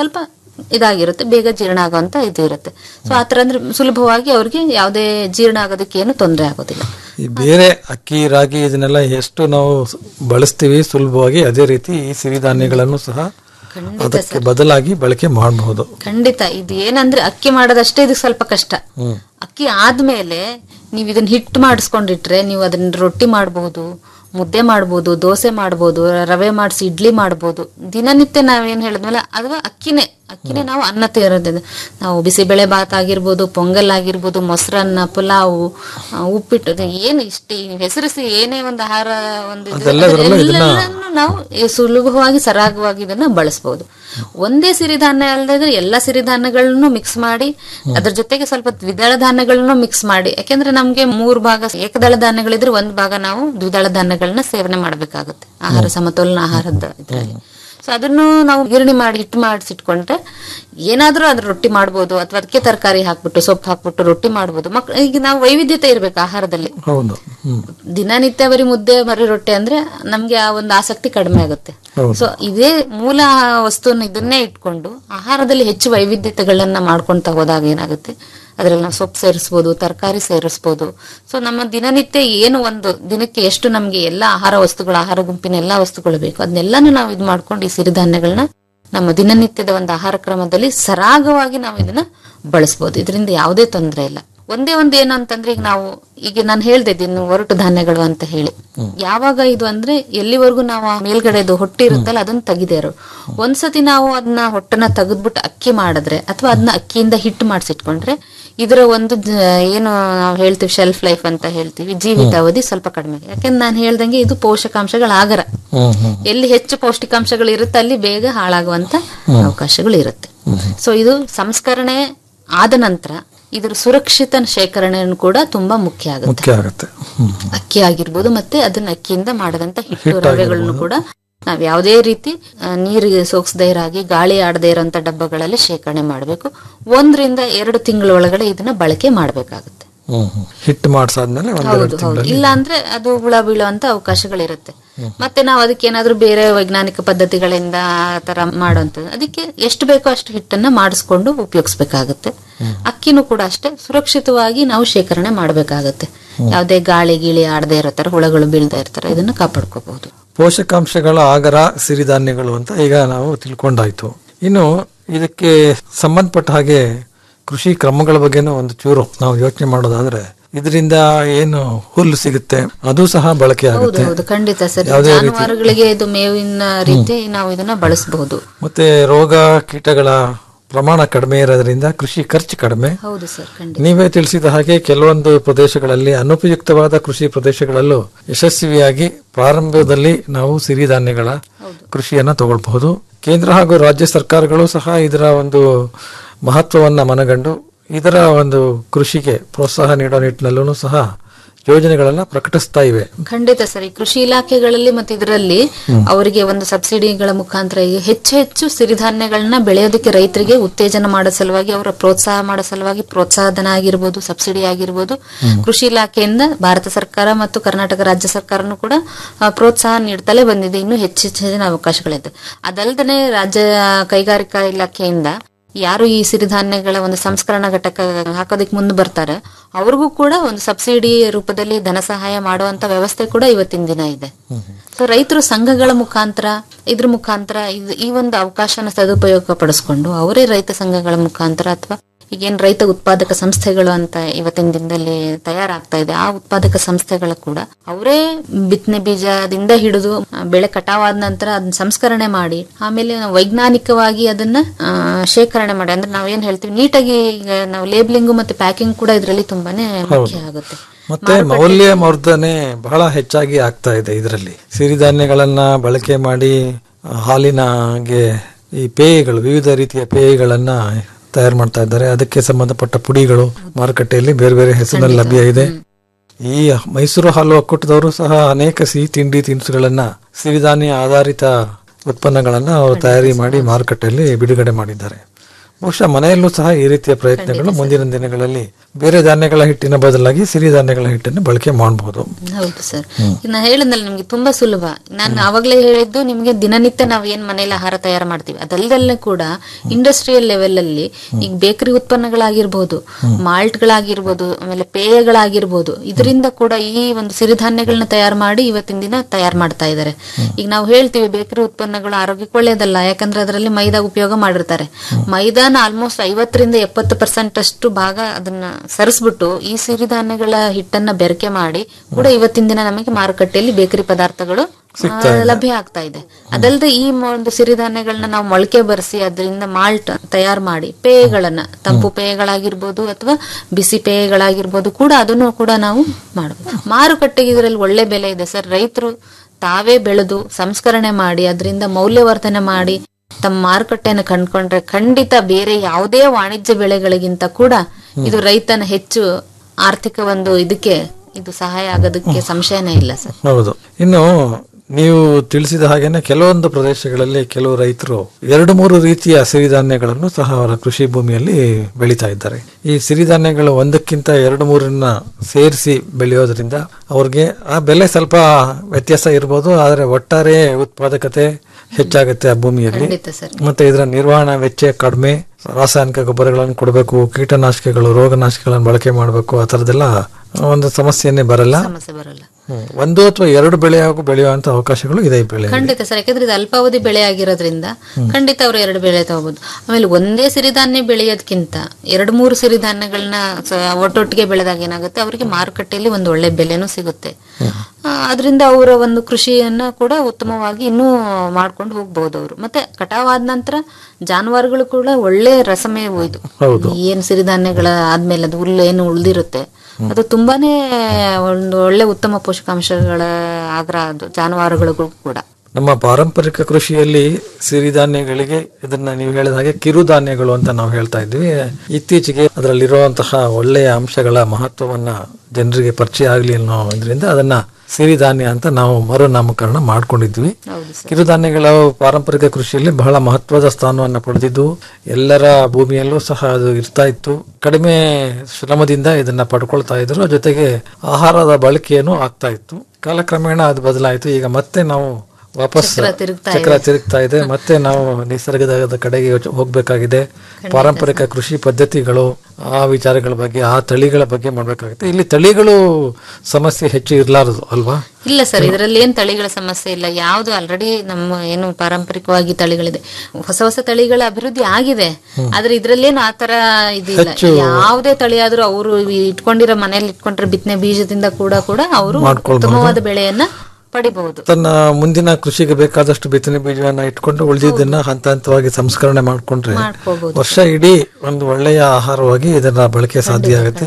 ಇದಾಗಿರುತ್ತೆ ಬೇಗ ಜೀರ್ಣ ಆಗುವಂತ ಇದು ಇರುತ್ತೆ ಸೊ ಆತರ ಅಂದ್ರೆ ಸುಲಭವಾಗಿ ಅವ್ರಿಗೆ ಯಾವುದೇ ಜೀರ್ಣ ಆಗೋದಕ್ಕೆ ಏನು ತೊಂದರೆ ಆಗೋದಿಲ್ಲ ಈ ಬೇರೆ ಅಕ್ಕಿ ರಾಗಿ ಇದನ್ನೆಲ್ಲ ಎಷ್ಟು ನಾವು ಸ್- ಬಳಸ್ತೀವಿ ಸುಲಭವಾಗಿ ಅದೇ ರೀತಿ ಈ ಸಿರಿಧಾನ್ಯಗಳನ್ನು ಸಹ ಖಂಡಿತ ಅದಕ್ಕೆ ಬದಲಾಗಿ ಬಳಕೆ ಮಾಡಬಹುದು ಖಂಡಿತ ಇದು ಏನಂದ್ರೆ ಅಕ್ಕಿ ಮಾಡೋದಷ್ಟೇ ಇದು ಸ್ವಲ್ಪ ಕಷ್ಟ ಹ್ಮ್ ಅಕ್ಕಿ ಆದ್ಮೇಲೆ ನೀವು ಇದನ್ನ ಹಿಟ್ಟು ಮಾಡಿಸ್ಕೊಂಡಿಟ್ರೆ ನೀವು ಅದನ್ನ ರೊಟ್ಟಿ ಮಾಡಬಹುದು ಮುದ್ದೆ ಮಾಡ್ಬೋದು ದೋಸೆ ಮಾಡ್ಬೋದು ರವೆ ಮಾಡಿಸಿ ಇಡ್ಲಿ ಮಾಡ್ಬೋದು ದಿನನಿತ್ಯ ನಾವೇನ್ ಹೇಳಿದ್ಮೇಲೆ ಅಥವಾ ಅಕ್ಕಿನೇ ಅಕ್ಕಿನೇ ನಾವು ಅನ್ನ ತಿರೋದು ನಾವು ಬಿಸಿಬೇಳೆ ಭಾತ್ ಆಗಿರ್ಬೋದು ಪೊಂಗಲ್ ಆಗಿರ್ಬೋದು ಮೊಸರನ್ನ ಪುಲಾವು ಆ, ಉಪ್ಪಿಟ್ಟು ಅದು ಏನು ಇಷ್ಟ ಹೆಸರಿಸಿ ಏನೇ ಒಂದು ಆಹಾರ ಒಂದು ಇದು- ಅದೆಲ್ಲದರಲ್ಲೂ ಇದನ್ನ- ಅದೆಲ್ಲನೂ ನಾವು ಈ ಸುಲಭವಾಗಿ ಸರಾಗವಾಗಿ ಇದನ್ನ ಬಳಸಬಹುದು ಒಂದೇ ಸಿರಿಧಾನ್ಯ ಅಲ್ಲದೆ ಎಲ್ಲ ಸಿರಿಧಾನ್ಯಗಳನ್ನು ಮಿಕ್ಸ್ ಮಾಡಿ ಅದ್ರ ಜೊತೆಗೆ ಸ್ವಲ್ಪ ದ್ವಿದಳ ಧಾನ್ಯಗಳನ್ನು ಮಿಕ್ಸ್ ಮಾಡಿ ಯಾಕೆಂದ್ರೆ ನಮ್ಗೆ ಮೂರ್ ಭಾಗ ಏಕದಳ ಧಾನ್ಯಗಳಿದ್ರೆ ಒಂದ್ ಭಾಗ ನಾವು ದ್ವಿದಳ ಧಾನ್ಯಗಳನ್ನ ಸೇವನೆ ಮಾಡ್ಬೇಕಾಗುತ್ತೆ ಆಹಾರ ಸಮತೋಲನ ಆಹಾರದ ಇದ್ರಲ್ಲಿ ಸೊ ಅದನ್ನು ನಾವು ಗಿರಣಿ ಮಾಡಿ ಹಿಟ್ಟು ಮಾಡಿಸಿಟ್ಕೊಂಡ್ರೆ ಏನಾದ್ರೂ ಅದ್ರ ರೊಟ್ಟಿ ಮಾಡ್ಬೋದು ಅಥವಾ ಅದಕ್ಕೆ ತರಕಾರಿ ಹಾಕ್ಬಿಟ್ಟು ಸೊಪ್ಪು ಹಾಕ್ಬಿಟ್ಟು ರೊಟ್ಟಿ ಮಾಡ್ಬೋದು ಮಕ್ ಈಗ ನಾವು ವೈವಿಧ್ಯತೆ ಇರ್ಬೇಕು ಆಹಾರದಲ್ಲಿ ಹೌದು ಹ್ಮ್ ದಿನನಿತ್ಯ ಬರೀ ಮುದ್ದೆ ಬರೀ ರೊಟ್ಟೆ ಅಂದ್ರೆ ನಮ್ಗೆ ಆ ಒಂದು ಆಸಕ್ತಿ ಕಡಿಮೆ ಆಗುತ್ತೆ ಹೌದು. ಸೊ ಇದೇ ಮೂಲ ವಸ್ತುವನ್ನು ಇದನ್ನೇ ಇಟ್ಕೊಂಡು ಆಹಾರದಲ್ಲಿ ಹೆಚ್ಚು ವೈವಿಧ್ಯತೆಗಳನ್ನ ಮಾಡ್ಕೊಂತ ಹೋದಾಗ ಏನಾಗುತ್ತೆ ಅದ್ರಲ್ಲಿ ನಾವು ಸೊಪ್ಪು ಸೇರಿಸ್ಬೋದು ತರಕಾರಿ ಸೇರಿಸ್ಬೋದು ಸೊ ನಮ್ಮ ದಿನನಿತ್ಯ ಏನು ಒಂದು ದಿನಕ್ಕೆ ಎಷ್ಟು ನಮ್ಗೆ ಎಲ್ಲ ಆಹಾರ ವಸ್ತುಗಳು ಆಹಾರ ಗುಂಪಿನ ಎಲ್ಲಾ ವಸ್ತುಗಳು ಬೇಕು ಅದನ್ನೆಲ್ಲಾನು ನಾವು ಇದು ಮಾಡ್ಕೊಂಡು ಈ ಸಿರಿಧಾನ್ಯಗಳನ್ನ ನಮ್ಮ ದಿನನಿತ್ಯದ ಒಂದು ಆಹಾರ ಕ್ರಮದಲ್ಲಿ ಸರಾಗವಾಗಿ ನಾವು ಇದನ್ನ ಬಳಸ್ಬೋದು ಇದರಿಂದ ಯಾವುದೇ ತೊಂದರೆ ಇಲ್ಲ ಒಂದೇ ಒಂದು ಏನು ಅಂತಂದ್ರೆ ಈಗ ನಾವು ಈಗ ನಾನು ಹೇಳ್ದೆ ಇನ್ನು ಒರಟು ಧಾನ್ಯಗಳು ಅಂತ ಹೇಳಿ ಯಾವಾಗ ಇದು ಅಂದ್ರೆ ಎಲ್ಲಿವರೆಗೂ ನಾವು ಆ ಮೇಲ್ಗಡೆದು ಹೊಟ್ಟೆ ಇರುತ್ತಲ್ಲ ಅದನ್ನ ತೆಗಿದೇರು ಒಂದ್ಸತಿ ನಾವು ಅದನ್ನ ಹೊಟ್ಟೆನ ತೆಗೆದ್ಬಿಟ್ಟು ಅಕ್ಕಿ ಮಾಡಿದ್ರೆ ಅಥವಾ ಅದನ್ನ ಅಕ್ಕಿಯಿಂದ ಹಿಟ್ಟು ಮಾಡಿಸಿಟ್ಕೊಂಡ್ರೆ ಇದರ ಒಂದು ಜ- ಏನು ನಾವು ಹೇಳ್ತೀವಿ ಶೆಲ್ಫ್ ಲೈಫ್ ಅಂತ ಹೇಳ್ತೀವಿ ಜೀವಿತಾವಧಿ ಸ್ವಲ್ಪ ಕಡಿಮೆ ಯಾಕಂದ್ರೆ ನಾನು ಹೇಳ್ದಂಗೆ ಇದು ಪೋಷಕಾಂಶಗಳ ಆಗರ ಹ್ಮ್ ಹ್ಮ್ ಎಲ್ಲಿ ಹೆಚ್ಚು ಪೌಷ್ಟಿಕಾಂಶಗಳು ಇರುತ್ತೆ ಅಲ್ಲಿ ಬೇಗ ಹಾಳಾಗುವಂತ ಅವಕಾಶಗಳು ಇರುತ್ತೆ ಸೊ ಇದು ಸಂಸ್ಕರಣೆ ಆದ ನಂತರ ಇದರ ಸುರಕ್ಷಿತ ಶೇಖರಣೆಯನ್ನು ಕೂಡ ತುಂಬಾ ಮುಖ್ಯ ಆಗುತ್ತೆ ಮುಖ್ಯ ಆಗುತ್ತೆ ಹ್ಮ್ ಅಕ್ಕಿ ಆಗಿರ್ಬೋದು ಮತ್ತೆ ಅದನ್ನ ಅಕ್ಕಿಯಿಂದ ಮಾಡದಂತ ಹಿಟ್ಟು ರವೆಗಳನ್ನು ಕೂಡ ನಾವ್ ಯಾವುದೇ ರೀತಿ ಆ, ನೀರಿಗೆ ಸೋಕ್ಸದೇ ಇರಾಗಿ ಗಾಳಿ ಆಡದೇ ಇರೋಂತ ಡಬ್ಬಗಳಲ್ಲಿ ಶೇಖರಣೆ ಮಾಡಬೇಕು ಒಂದರಿಂದ ಎರಡು ತಿಂಗಳ ಒಳಗಡೆ ಇದನ್ನ ಬಳಕೆ ಮಾಡಬೇಕಾಗುತ್ತೆ ಹ್ಮ್ ಹ್ಮ್ ಹಿಟ್ಟು ಮಾಡ್ಸಾದ್ಮೇಲೆ ಒಂದೆರಡು ಹೌದು ಹೌದು ತಿಂಗಳಲ್ಲಿ ಇಲ್ಲ ಅಂದ್ರೆ ಅದು ಹುಳ ಬೀಳುವಂತ ಅವಕಾಶಗಳಿರುತ್ತೆ ಮತ್ತೆ ನಾವು ಅದಕ್ಕೆ ಏನಾದ್ರೂ ಬೇರೆ ವೈಜ್ಞಾನಿಕ ಪದ್ಧತಿಗಳಿಂದ ಆ ತರ ಮಾಡುವಂಥದ್ದು ಅದಕ್ಕೆ ಎಷ್ಟು ಬೇಕೋ ಅಷ್ಟು ಹಿಟ್ಟನ್ನ ಮಾಡಿಸ್ಕೊಂಡು ಉಪಯೋಗಿಸ್ಬೇಕಾಗುತ್ತೆ ಅಕ್ಕಿನೂ ಕೂಡ ಅಷ್ಟೇ ಸುರಕ್ಷಿತವಾಗಿ ನಾವು ಶೇಖರಣೆ ಮಾಡಬೇಕಾಗತ್ತೆ ಯಾವುದೇ ಗಾಳಿ ಗೀಳಿ ಆಡದೇ ಇರೋ ತರ ಹುಳಗಳು ಬೀಳ್ತಾ ಇರ್ತಾರೆ ಇದನ್ನ ಕಾಪಾಡ್ಕೋಬಹುದು ಪೋಷಕಾಂಶಗಳ ಆಗರ ಸಿರಿಧಾನ್ಯಗಳು ಅಂತ ಈಗ ನಾವು ತಿಳ್ಕೊಂಡಾಯ್ತು ಇನ್ನು ಇದಕ್ಕೆ ಸಂಬಂಧಪಟ್ಟ ಹಾಗೆ ಕೃಷಿ ಕ್ರಮಗಳ ಬಗ್ಗೆನೂ ಒಂದು ಚೂರು ನಾವು ಯೋಚನೆ ಮಾಡೋದಾದ್ರೆ ಇದರಿಂದ ಏನು ಹುಲ್ಲು ಸಿಗುತ್ತೆ ಅದು ಸಹ ಬಳಕೆ ಹೌದು ಆಗುತ್ತೆ ಹೌದು ಖಂಡಿತ ಸರ್ ಯಾವುದೇ ರೀತಿ ಜಾನುವಾರುಗಳಿಗೆ ಇದು ಮೇವಿನ ರೀತಿ ನಾವು ಇದನ್ನ ಬಳಸಬಹುದು ಮತ್ತೆ ರೋಗ ಕೀಟಗಳ ಪ್ರಮಾಣ ಕಡಿಮೆ ಇರೋದ್ರಿಂದ ಕೃಷಿ ಖರ್ಚು ಕಡಿಮೆ ಹೌದು ಸರ್ ಖಂಡಿತ ನೀವೇ ತಿಳಿಸಿದ ಹಾಗೆ ಕೆಲವೊಂದು ಪ್ರದೇಶಗಳಲ್ಲಿ ಅನುಪಯುಕ್ತವಾದ ಕೃಷಿ ಪ್ರದೇಶಗಳಲ್ಲೂ ಯಶಸ್ವಿಯಾಗಿ ಪ್ರಾರಂಭದಲ್ಲಿ ನಾವು ಸಿರಿಧಾನ್ಯಗಳ ಕೃಷಿಯನ್ನ ತಗೊಳ್ಬಹುದು ಕೇಂದ್ರ ಹಾಗೂ ರಾಜ್ಯ ಸರ್ಕಾರಗಳು ಸಹ ಇದರ ಒಂದು ಮಹತ್ವವನ್ನ ಮನಗಂಡು ಇದರ ಒಂದು ಕೃಷಿಗೆ ಪ್ರೋತ್ಸಾಹ ನೀಡೋ ನಿಟ್ಟಿನಲ್ಲೂ ಸಹ ಯೋಜನೆಗಳನ್ನ ಪ್ರಕಟಿಸ್ತಾ ಇವೆ ಖಂಡಿತ ಸರ್ ಈ ಕೃಷಿ ಇಲಾಖೆಗಳಲ್ಲಿ ಮತ್ತೆ ಇದರಲ್ಲಿ ಅವರಿಗೆ ಒಂದು ಸಬ್ಸಿಡಿಗಳ ಮುಖಾಂತರ ಈಗ ಹೆಚ್ಚು ಹೆಚ್ಚು ಸಿರಿಧಾನ್ಯಗಳನ್ನ ಬೆಳೆಯೋದಕ್ಕೆ ರೈತರಿಗೆ ಉತ್ತೇಜನ ಮಾಡೋ ಸಲುವಾಗಿ ಅವರ ಪ್ರೋತ್ಸಾಹ ಮಾಡೋ ಸಲುವಾಗಿ ಪ್ರೋತ್ಸಾಹಧನ ಆಗಿರ್ಬೋದು ಸಬ್ಸಿಡಿ ಆಗಿರ್ಬೋದು ಕೃಷಿ ಇಲಾಖೆಯಿಂದ ಭಾರತ ಸರ್ಕಾರ ಮತ್ತು ಕರ್ನಾಟಕ ರಾಜ್ಯ ಸರ್ಕಾರನು ಕೂಡ ಆ, ಪ್ರೋತ್ಸಾಹ ನೀಡ್ತಲೇ ಬಂದಿದೆ ಇನ್ನು ಹೆಚ್ಚು ಹೆಚ್ಚಿನ ಅವಕಾಶಗಳಿದೆ ಅದಲ್ಲದೆ ರಾಜ್ಯ ಕೈಗಾರಿಕಾ ಇಲಾಖೆಯಿಂದ ಯಾರು ಈ ಸಿರಿಧಾನ್ಯಗಳ ಒಂದು ಸಂಸ್ಕರಣಾ ಘಟಕ ಹಾಕೋದಕ್ಕೆ ಮುಂದೆ ಬರ್ತಾರೆ ಅವ್ರಿಗೂ ಕೂಡ ಒಂದು ಸಬ್ಸಿಡಿ ರೂಪದಲ್ಲಿ ಧನ ಸಹಾಯ ಮಾಡುವಂತ ವ್ಯವಸ್ಥೆ ಕೂಡ ಇವತ್ತಿನ ದಿನ ಇದೆ ಸೊ ರೈತರು ಸಂಘಗಳ ಮುಖಾಂತರ ಇದ್ರ ಮುಖಾಂತರ ಇದು- ಈ ಒಂದು ಅವಕಾಶನ ಸದುಪಯೋಗ ಪಡಿಸ್ಕೊಂಡು ಅವರೇ ರೈತ ಸಂಘಗಳ ಮುಖಾಂತರ ಅಥವಾ ಈಗೇನ್ ರೈತ ಉತ್ಪಾದಕ ಸಂಸ್ಥೆಗಳು ಅಂತ ಇವತ್ತಿನ ದಿನದಲ್ಲಿ ತಯಾರಾಗ್ತಾ ಇದೆ ಆ ಉತ್ಪಾದಕ ಸಂಸ್ಥೆಗಳು ಕೂಡ ಅವರೇ ಬಿತ್ತನೆ ಬೀಜದಿಂದ ಹಿಡಿದು ಆ, ಬೆಳೆ ಕಟಾವಾದ ನಂತರ ಅದನ್ನ ಸಂಸ್ಕರಣೆ ಮಾಡಿ ಆಮೇಲೆ ನಾವು ವೈಜ್ಞಾನಿಕವಾಗಿ ಅದನ್ನ ಆ, ಶೇಖರಣೆ ಮಾಡಿ ಅಂದ್ರೆ ನಾವೇನ್ ಹೇಳ್ತೀವಿ ನೀಟಾಗಿ ಈಗ ನಾವು ಲೇಬ್ಲಿಂಗ್ ಮತ್ತೆ ಪ್ಯಾಕಿಂಗ್ ಕೂಡ ಇದರಲ್ಲಿ ತುಂಬಾನೇ ಮುಖ್ಯ ಆಗುತ್ತೆ ಮತ್ತೆ ಮೌಲ್ಯ ವರ್ಧನೆ ಬಹಳ ಹೆಚ್ಚಾಗಿ ಆಗ್ತಾ ಇದೆ ಇದರಲ್ಲಿ ಸಿರಿಧಾನ್ಯಗಳನ್ನ ಬಳಕೆ ಮಾಡಿ ಆ, ಹಾಲಿನಗೆ ಈ ಪೇಯಗಳು ವಿವಿಧ ರೀತಿಯ ಪೇಯಗಳನ್ನ ತಯಾರು ಮಾಡ್ತಾ ಇದ್ದಾರೆ ಅದಕ್ಕೆ ಸಂಬಂಧಪಟ್ಟ ಪುಡಿಗಳು ಮಾರುಕಟ್ಟೆಯಲ್ಲಿ ಬೇರೆ ಬೇರೆ ಹೆಸರಿನಲ್ಲಿ ಲಭ್ಯ ಇದೆ ಈ ಮೈಸೂರು ಹಾಲು ಒಕ್ಕೂಟದವರು ಸಹ ಅನೇಕ ಸಿಹಿ ತಿಂಡಿ ತಿನಿಸುಗಳನ್ನ ಸಿರಿಧಾನ್ಯ ಆಧಾರಿತ ಉತ್ಪನ್ನಗಳನ್ನ ಅವರು ತಯಾರಿ ಮಾಡಿ ಮಾರುಕಟ್ಟೆಯಲ್ಲಿ ಬಿಡುಗಡೆ ಮಾಡಿದ್ದಾರೆ ಬಹುಶಃ ಮನೆಯಲ್ಲೂ ಸಹ ಈ ರೀತಿಯ ಪ್ರಯತ್ನಗಳು ಮುಂದಿನ ದಿನಗಳಲ್ಲಿ ಬೇರೆ ಧಾನ್ಯಗಳ ಹಿಟ್ಟಿನ ಬದಲಾಗಿ ಸಿರಿಧಾನ್ಯಗಳ ಹಿಟ್ಟನ್ನು ಬಳಕೆ ಮಾಡಬಹುದು ಹೌದು ಸರ್ ಇನ್ನ ಹೇಳಿದ್ನಲ್ಲ ನಿಮ್ಗೆ ತುಂಬಾ ಸುಲಭ ನಾನು ಆವಾಗಲೇ ಹೇಳಿದ್ದು ನಿಮ್ಗೆ ದಿನನಿತ್ಯ ನಾವ್ ಏನ್ ಮನೇಲಿ ಆಹಾರ ತಯಾರು ಮಾಡ್ತೀವಿ ಅದಲ್ದಲ್ಲೇ ಕೂಡ ಇಂಡಸ್ಟ್ರಿಯಲ್ ಲೆವೆಲ್ ಅಲ್ಲಿ ಈಗ ಬೇಕರಿ ಉತ್ಪನ್ನಗಳಾಗಿರ್ಬೋದು ಮಾಲ್ಟ್ ಗಳಾಗಿರ್ಬೋದು ಆಮೇಲೆ ಪೇಯಗಳಾಗಿರ್ಬೋದು ಇದರಿಂದ ಕೂಡ ಈ ಒಂದು ಸಿರಿಧಾನ್ಯಗಳನ್ನ ತಯಾರು ಮಾಡಿ ಇವತ್ತಿನ ದಿನ ತಯಾರು ಮಾಡ್ತಾ ಇದ್ದಾರೆ ಈಗ ನಾವು ಹೇಳ್ತೀವಿ ಬೇಕರಿ ಉತ್ಪನ್ನಗಳು ಆರೋಗ್ಯಕ್ಕೆ ಒಳ್ಳೆಯದಲ್ಲ ಯಾಕಂದ್ರೆ ಅದರಲ್ಲಿ ಮೈದಾ ಉಪಯೋಗ ಮಾಡಿರ್ತಾರೆ ಮೈದಾನ ಆಲ್ಮೋಸ್ಟ್ ಐವತ್ತರಿಂದ ಎಪ್ಪತ್ತು ಪರ್ಸೆಂಟ್ ಅಷ್ಟು ಭಾಗ ಅದನ್ನ ಸರಿಸ್ಬಿಟ್ಟು ಈ ಸಿರಿಧಾನ್ಯಗಳ ಹಿಟ್ಟನ್ನ ಬೆರಕೆ ಮಾಡಿ ಕೂಡ ಇವತ್ತಿನ ದಿನ ನಮಗೆ ಮಾರುಕಟ್ಟೆಯಲ್ಲಿ ಬೇಕರಿ ಪದಾರ್ಥಗಳು ಆ, ಲಭ್ಯ ಆಗ್ತಾ ಇದೆ ಅದಲ್ಲದೆ ಈ ಮ- ಒಂದು ಸಿರಿಧಾನ್ಯಗಳನ್ನ ನಾವು ಮೊಳಕೆ ಬರೆಸಿ ಅದರಿಂದ ಮಾಲ್ಟ್ ತಯಾರು ಮಾಡಿ ಪೇಯಗಳನ್ನ ತಂಪು ಪೇಯಗಳಾಗಿರ್ಬೋದು ಅಥವಾ ಬಿಸಿ ಪೇಯಗಳಾಗಿರ್ಬೋದು ಕೂಡ ಅದನ್ನು ಕೂಡ ನಾವು ಮಾಡಬಹುದು ಮಾರುಕಟ್ಟೆಗೆ ಇದರಲ್ಲಿ ಒಳ್ಳೆ ಬೆಲೆ ಇದೆ ಸರ್ ರೈತರು ತಾವೇ ಬೆಳೆದು ಸಂಸ್ಕರಣೆ ಮಾಡಿ ಅದರಿಂದ ಮೌಲ್ಯವರ್ಧನೆ ಮಾಡಿ ತಮ್ಮ ಮಾರುಕಟ್ಟೆಯನ್ನು ಕಂಡ್ಕೊಂಡ್ರೆ ಖಂಡಿತ ಬೇರೆ ಯಾವುದೇ ವಾಣಿಜ್ಯ ಬೆಳೆಗಳಿಗಿಂತ ಕೂಡ ಇದು ರೈತನ ಹೆಚ್ಚು ಆರ್ಥಿಕ ಒಂದು ಇದಕ್ಕೆ ಇದು ಸಹಾಯ ಆಗೋದಕ್ಕೆ ಸಂಶಯನೇ ಇಲ್ಲ ಸರ್ ಹೌದು ಇನ್ನು ನೀವು ತಿಳಿಸಿದ ಹಾಗೇನೆ ಕೆಲವೊಂದು ಪ್ರದೇಶಗಳಲ್ಲಿ ಕೆಲವು ರೈತರು ಎರಡು ಮೂರು ರೀತಿಯ ಸಿರಿಧಾನ್ಯಗಳನ್ನು ಸಹ ಅವರ ಕೃಷಿ ಭೂಮಿಯಲ್ಲಿ ಬೆಳೀತಾ ಇದ್ದಾರೆ ಈ ಸಿರಿಧಾನ್ಯಗಳು ಒಂದಕ್ಕಿಂತ ಎರಡು ಮೂರನ್ನ ಸೇರಿಸಿ ಬೆಳೆಯೋದ್ರಿಂದ ಅವ್ರಿಗೆ ಆ ಬೆಲೆ ಸ್ವಲ್ಪ ವ್ಯತ್ಯಾಸ ಇರ್ಬೋದು ಆದರೆ ಒಟ್ಟಾರೆ ಉತ್ಪಾದಕತೆ ಹೆಚ್ಚಾಗುತ್ತೆ ಆ ಭೂಮಿಯಲ್ಲಿ ಖಂಡಿತ ಸರ್ ಮತ್ತೆ ಇದರ ನಿರ್ವಹಣಾ ವೆಚ್ಚ ಕಡಿಮೆ ರಾಸಾಯನಿಕ ಗೊಬ್ಬರಗಳನ್ನು ಕೊಡಬೇಕು ಕೀಟನಾಶಕಗಳು ರೋಗನಾಶಕಗಳನ್ನು ಬಳಕೆ ಮಾಡಬೇಕು ಆ ಥರದ್ದೆಲ್ಲ ಒಂದು ಸಮಸ್ಯೆನೇ ಬರಲ್ಲ ಸಮಸ್ಯೆ ಬರಲ್ಲ ಹ್ಮ್. ಒಂದು ಅಥವಾ ಎರಡು ಬೆಳೆ ಹಾಗೂ ಬೆಳೆಯುವಂತ ಅವಕಾಶಗಳು ಇದೆ ಈ ಬೆಳೆ ಖಂಡಿತ ಸರ್ ಯಾಕಂದ್ರೆ ಇದು ಅಲ್ಪಾವಧಿ ಬೆಳೆ ಆಗಿರೋದ್ರಿಂದ ಖಂಡಿತ ಅವರು ಎರಡು ಬೆಳೆ ತಗೋಬಹುದು ಆಮೇಲೆ ಒಂದೇ ಸಿರಿಧಾನ್ಯ ಬೆಳೆಯೋದಕ್ಕಿಂತ ಎರಡು ಮೂರು ಸಿರಿಧಾನ್ಯಗಳನ್ನ ಸ- ಒಟ್ಟೊಟ್ಟಿಗೆ ಬೆಳೆದಾಗ ಏನಾಗುತ್ತೆ ಅವರಿಗೆ ಮಾರುಕಟ್ಟೆಯಲ್ಲಿ ಒಂದು ಒಳ್ಳೆ ಬೆಲೆನೂ ಸಿಗುತ್ತೆ ಅದರಿಂದ ಅವರ ಒಂದು ಕೃಷಿಯನ್ನ ಕೂಡ ಉತ್ತಮವಾಗಿ ಇನ್ನೂ ಮಾಡ್ಕೊಂಡು ಹೋಗ್ಬಹುದು ಅವರು ಮತ್ತೆ ಕಟಾವಾದ ನಂತರ ಜಾನುವಾರುಗಳು ಕೂಡ ಒಳ್ಳೆ ರಸಮೇವು ಇದು ಹೌದು. ಏನ್ ಸಿರಿಧಾನ್ಯಗಳ ಆದ್ಮೇಲೆ ಅದು ಹುಲ್ಲು ಏನು ಉಳಿದಿರುತ್ತೆ ಅದು ತುಂಬಾನೇ ಒಂದು ಒಳ್ಳೆ ಉತ್ತಮ ಪೋಷಕಾಂಶಗಳ ಆಗ್ರ ಅದು ಜಾನುವಾರುಗಳಿಗೂ ಕೂಡ ನಮ್ಮ ಪಾರಂಪರಿಕ ಕೃಷಿಯಲ್ಲಿ ಸಿರಿಧಾನ್ಯಗಳಿಗೆ ಇದನ್ನ ನೀವು ಹೇಳಿದ ಹಾಗೆ ಕಿರುಧಾನ್ಯಗಳು ಅಂತ ನಾವು ಹೇಳ್ತಾ ಇದ್ವಿ ಇತ್ತೀಚೆಗೆ ಅದರಲ್ಲಿರುವಂತಹ ಒಳ್ಳೆಯ ಅಂಶಗಳ ಮಹತ್ವವನ್ನ ಜನರಿಗೆ ಪರಿಚಯ ಆಗಲಿ ಅನ್ನೋ ಇದರಿಂದ ಅದನ್ನ ಸಿರಿಧಾನ್ಯ ಅಂತ ನಾವು ಮರುನಾಮಕರಣ ಮಾಡ್ಕೊಂಡಿದ್ವಿ ಹೌದು ಸರ್ ಕಿರುಧಾನ್ಯಗಳ ಪಾರಂಪರಿಕ ಕೃಷಿಯಲ್ಲಿ ಬಹಳ ಮಹತ್ವದ ಸ್ಥಾನವನ್ನು ಪಡೆದಿದ್ದು ಎಲ್ಲರ ಭೂಮಿಯಲ್ಲೂ ಸಹ ಅದು ಇರ್ತಾ ಇತ್ತು ಕಡಿಮೆ ಶ್ರಮದಿಂದ ಇದನ್ನ ಪಡ್ಕೊಳ್ತಾ ಇದ್ರು ಜೊತೆಗೆ ಆಹಾರದ ಬಳಕೆಯನ್ನು ಆಗ್ತಾ ಇತ್ತು ಕಾಲಕ್ರಮೇಣ ಅದು ಬದಲಾಯಿತು ಈಗ ಮತ್ತೆ ನಾವು ವಾಪಸ್ ಚಕ್ರ ತಿರುಗ್ತಾ ಚಕ್ರ ತಿರುಗ್ತಾ ಇದೆ ಮತ್ತೆ ನಾವು ನಿಸರ್ಗದ ಕಡೆಗೆ ಯೋಚ- ಹೋಗ್ಬೇಕಾಗಿದೆ ಪಾರಂಪರಿಕ ಕೃಷಿ ಪದ್ಧತಿಗಳು ಆ ವಿಚಾರಗಳ ಬಗ್ಗೆ ಆ ತಳಿಗಳ ಬಗ್ಗೆ ಮಾಡ್ಬೇಕಾಗುತ್ತೆ ಇಲ್ಲಿ ತಳಿಗಳು ಸಮಸ್ಯೆ ಹೆಚ್ಚು ಇರಲಾರದು ಅಲ್ವಾ ಇಲ್ಲ ಸರ್ ಇದರಲ್ಲಿ ಏನ್ ತಳಿಗಳ ಸಮಸ್ಯೆ ಇಲ್ಲ ಯಾವ್ದು ಆಲ್ರೆಡಿ ನಮ್ಮ ಏನು ಪಾರಂಪರಿಕವಾಗಿ ತಳಿಗಳಿದೆ ಹೊಸ ಹೊಸ ತಳಿಗಳ ಅಭಿವೃದ್ಧಿ ಆಗಿದೆ ಆದ್ರೆ ಇದ್ರಲ್ಲೇನು ಆತರ ಇದಿಲ್ಲ ಹೆಚ್ಚು- ಯಾವುದೇ ತಳಿ ಆದ್ರೂ ಅವರು ಇಟ್ಕೊಂಡಿರೋ ಮನೇಲಿ ಇಟ್ಕೊಂಡ್ರೆ ಬಿತ್ತನೆ ಬೀಜದಿಂದ ಕೂಡ ಕೂಡ ಅವರು ಮಾಡ್ಕೊಳ್ಬಹುದು. ಉತ್ತಮವಾದ ಬೆಳೆಯನ್ನ ಪಡಿಬಹುದು ತನ್ನ ಮುಂದಿನ ಕೃಷಿಗೆ ಬೇಕಾದಷ್ಟು ಬಿತ್ತನೆ ಬೀಜವನ್ನ ಇಟ್ಕೊಂಡು ಉಳಿದಿದ್ದನ್ನ ಹಂತ ಹಂತವಾಗಿ ಸಂಸ್ಕರಣೆ ಮಾಡ್ಕೊಂಡ್ರೆ ಮಾಡ್ಕೋಬಹುದು ವರ್ಷ ಇಡೀ ಒಂದು ಒಳ್ಳೆಯ ಆಹಾರವಾಗಿ ಇದನ್ನ ಬಳಕೆ ಸಾಧ್ಯ ಆಗುತ್ತೆ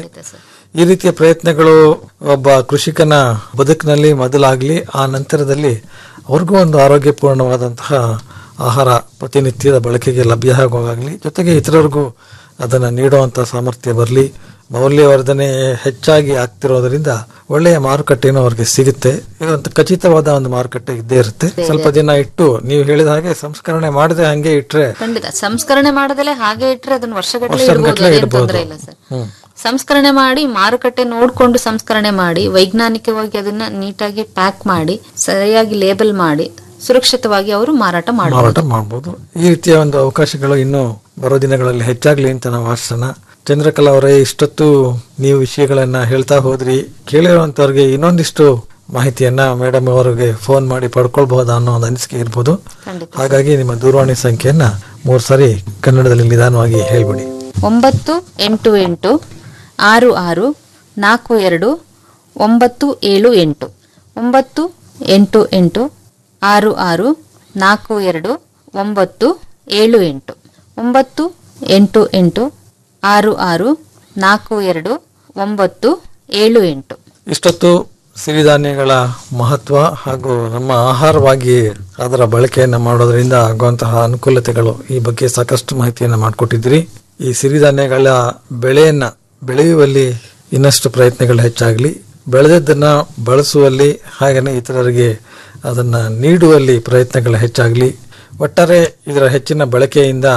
ಈ ರೀತಿಯ ಪ್ರಯತ್ನಗಳು ಒಬ್ಬ ಕೃಷಿಕನ ಬದುಕಿನಲ್ಲಿ ಮೊದಲಾಗ್ಲಿ ಆ ನಂತರದಲ್ಲಿ ಅವ್ರಿಗೂ ಒಂದು ಆರೋಗ್ಯಪೂರ್ಣವಾದಂತಹ ಆಹಾರ ಪ್ರತಿನಿತ್ಯದ ಬಳಕೆಗೆ ಲಭ್ಯ ಆಗೋವಾಗಲಿ ಜೊತೆಗೆ ಇತರರಿಗೂ ಅದನ್ನು ನೀಡುವಂತ ಸಾಮರ್ಥ್ಯ ಬರಲಿ ಮೌಲ್ಯವರ್ಧನೆ ಹೆಚ್ಚಾಗಿ ಆಗ್ತಿರೋದ್ರಿಂದ ಒಳ್ಳೆಯ ಮಾರುಕಟ್ಟೆನೂ ಅವ್ರಿಗೆ ಸಿಗುತ್ತೆ ಇದೊಂದು ಖಚಿತವಾದ ಒಂದು ಮಾರುಕಟ್ಟೆ ಇದ್ದೇ ಇರುತ್ತೆ ಸ್ವಲ್ಪ ದಿನ ಇಟ್ಟು ನೀವು ಹೇಳಿದ ಹಾಗೆ ಸಂಸ್ಕರಣೆ ಮಾಡದೆ ಹಂಗೆ ಇಟ್ರೆ ಖಂಡಿತ ಸಂಸ್ಕರಣೆ ಮಾಡದಲ್ಲೇ ಹಾಗೆ ಇಟ್ರೆ ಅದನ್ನ ವರ್ಷಗಟ್ಟಲೆ ವರ್ಷಗಟ್ಲೆ ಇಡ್ಬೋದು ಅದೇನ್ ಇಡ್ಬೋದು. ತೊಂದ್ರೆ ಇಲ್ಲ ಸರ್ ಹ್ಮ್ ಸಂಸ್ಕರಣೆ ಮಾಡಿ ಮಾರುಕಟ್ಟೆ ನೋಡ್ಕೊಂಡು ಸಂಸ್ಕರಣೆ ಮಾಡಿ ವೈಜ್ಞಾನಿಕವಾಗಿ ಅದನ್ನ ನೀಟಾಗಿ ಪ್ಯಾಕ್ ಮಾಡಿ ಸರಿಯಾಗಿ ಲೇಬಲ್ ಮಾಡಿ ಸುರಕ್ಷಿತವಾಗಿ ಅವರು ಮಾರಾಟ ಮಾಡಬಹುದು ಮಾರಾಟ ಮಾಡಬಹುದು ಈ ರೀತಿಯ ಒಂದು ಅವಕಾಶಗಳು ಇನ್ನು ಬರೋ ದಿನಗಳಲ್ಲಿ ಹೆಚ್ಚಾಗ್ಲಿ ಅಂತ ನಾವು ಆಶಿಸೋಣ ಚಂದ್ರಕಲಾ ಅವರೇ ಇಷ್ಟೊತ್ತು ನೀವು ವಿಷಯಗಳನ್ನ ಹೇಳ್ತಾ ಹೋದ್ರಿ ಕೇಳಿರುವಂತವ್ರಿಗೆ ಇನ್ನೊಂದಿಷ್ಟು ಮಾಹಿತಿಯನ್ನ ಮೇಡಮ್ ಅವರಿಗೆ ಫೋನ್ ಮಾಡಿ ಪಡ್ಕೊಳ್ಬಹುದಾ ಅನ್ನೋ ಒಂದು ಅನಿಸಿಕೆ ಇರ್ಬೋದು ಹಾಗಾಗಿ ನಿಮ್ಮ ದೂರವಾಣಿ ಸಂಖ್ಯೆಯನ್ನ ಮೂರು ಸಾರಿ ಕನ್ನಡದಲ್ಲಿ ನಿಧಾನವಾಗಿ ಹೇಳ್ಬಿಡಿ ಒಂಬತ್ತು ಎಂಟು ಎಂಟು ಆರು ಆರು ನಾಲ್ಕು ಎರಡು ಒಂಬತ್ತು ಏಳು ಎಂಟು ಒಂಬತ್ತು ಎಂಟು ಎಂಟು ಆರು ಆರು ನಾಲ್ಕು ಎರಡು ಒಂಬತ್ತು ಏಳು ಎಂಟು ಒಂಬತ್ತು ಎಂಟು ಎಂಟು ಆರು ಆರು ನಾಲ್ಕು ಎರಡು ಒಂಬತ್ತು ಏಳು ಎಂಟು ಇಷ್ಟೊತ್ತು ಸಿರಿಧಾನ್ಯಗಳ ಮಹತ್ವ ಹಾಗೂ ನಮ್ಮ ಆಹಾರವಾಗಿ ಅದರ ಬಳಕೆಯನ್ನು ಮಾಡೋದ್ರಿಂದ ಆಗುವಂತಹ ಅನುಕೂಲತೆಗಳು ಈ ಬಗ್ಗೆ ಸಾಕಷ್ಟು ಮಾಹಿತಿಯನ್ನು ಮಾಡಿಕೊಟ್ಟಿದ್ದೀರಿ ಈ ಸಿರಿಧಾನ್ಯಗಳ ಬೆಳೆಯನ್ನ ಬೆಳೆಯುವಲ್ಲಿ ಇನ್ನಷ್ಟು ಪ್ರಯತ್ನಗಳು ಹೆಚ್ಚಾಗಲಿ ಬೆಳೆದದ್ದನ್ನ ಬಳಸುವಲ್ಲಿ ಹಾಗೆಯೇ ಇತರರಿಗೆ ಅದನ್ನ ನೀಡುವಲ್ಲಿ ಪ್ರಯತ್ನಗಳು ಹೆಚ್ಚಾಗಲಿ ಒಟ್ಟಾರೆ ಇದರ ಹೆಚ್ಚಿನ ಬಳಕೆಯಿಂದ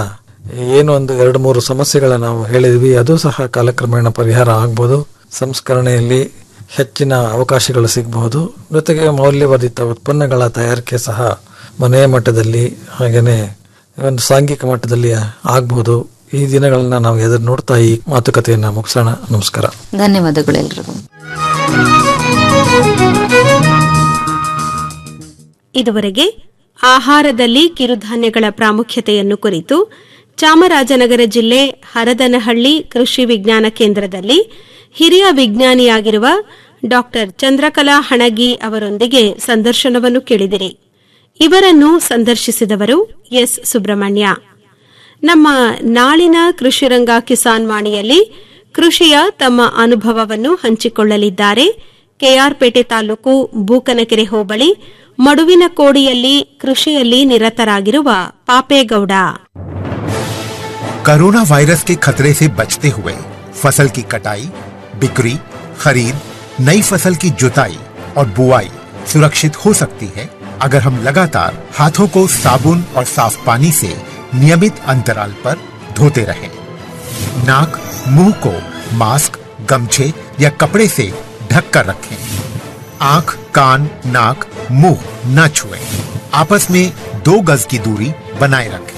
ಏನು ಒಂದು ಎರಡು ಮೂರು ಸಮಸ್ಯೆಗಳನ್ನ ನಾವು ಹೇಳಿದ್ವಿ ಅದು ಸಹ ಕಾಲಕ್ರಮೇಣ ಪರಿಹಾರ ಆಗ್ಬೋದು ಸಂಸ್ಕರಣೆಯಲ್ಲಿ ಹೆಚ್ಚಿನ ಅವಕಾಶಗಳು ಸಿಗಬಹುದು ಜೊತೆಗೆ ಮೌಲ್ಯವರ್ಧಿತ ಉತ್ಪನ್ನಗಳ ತಯಾರಿಕೆ ಸಹ ಮನೆಯ ಮಟ್ಟದಲ್ಲಿ ಹಾಗೆಯೇ ಒಂದು ಸಾಂಘಿಕ ಮಟ್ಟದಲ್ಲಿ ಆಗ್ಬೋದು ಈ ದಿನಗಳನ್ನ ನಾವು ಎದುರು ನೋಡ್ತಾ ಈ ಮಾತುಕತೆಯನ್ನ ಮುಗಿಸೋಣ ನಮಸ್ಕಾರ ಧನ್ಯವಾದಗಳು ಎಲ್ರಿಗೂ ಇದುವರೆಗೆ ಆಹಾರದಲ್ಲಿ ಕಿರುಧಾನ್ಯಗಳ ಪ್ರಾಮುಖ್ಯತೆಯನ್ನು ಕುರಿತು ಚಾಮರಾಜನಗರ ಜಿಲ್ಲೆ ಹರದನಹಳ್ಳಿ ಕೃಷಿ ವಿಜ್ಞಾನ ಕೇಂದ್ರದಲ್ಲಿ ಹಿರಿಯ ವಿಜ್ಞಾನಿಯಾಗಿರುವ ಡಾಕ್ಟರ್ ಚಂದ್ರಕಲಾ ಹಣಗಿ ಅವರೊಂದಿಗೆ ಸಂದರ್ಶನವನ್ನು ಕೇಳಿದಿರಿ ಇವರನ್ನು ಸಂದರ್ಶಿಸಿದವರು ಎಸ್ ಸುಬ್ರಹ್ಮಣ್ಯ ನಮ್ಮ ನಾಳಿನ ಕೃಷಿರಂಗ ಕಿಸಾನ್ ವಾಣಿಯಲ್ಲಿ ಕೃಷಿಯ ತಮ್ಮ ಅನುಭವವನ್ನು ಹಂಚಿಕೊಳ್ಳಲಿದ್ದಾರೆ ಕೆಆರ್ಪೇಟೆ ತಾಲೂಕು ಬೂಕನಕೆರೆ ಹೋಬಳಿ ಮಡುವಿನ ಕೋಡಿಯಲ್ಲಿ ಕೃಷಿಯಲ್ಲಿ ನಿರತರಾಗಿರುವ ಪಾಪೇಗೌಡ कोरोना वायरस के खतरे से बचते हुए फसल की कटाई बिक्री खरीद नई फसल की जुताई और बुआई सुरक्षित हो सकती है अगर हम लगातार हाथों को साबुन और साफ पानी से नियमित अंतराल पर धोते रहें। नाक मुंह को मास्क गमछे या कपड़े से ढक कर रखें आंख कान नाक मुंह न छुएं। आपस में दो गज की दूरी बनाए रखें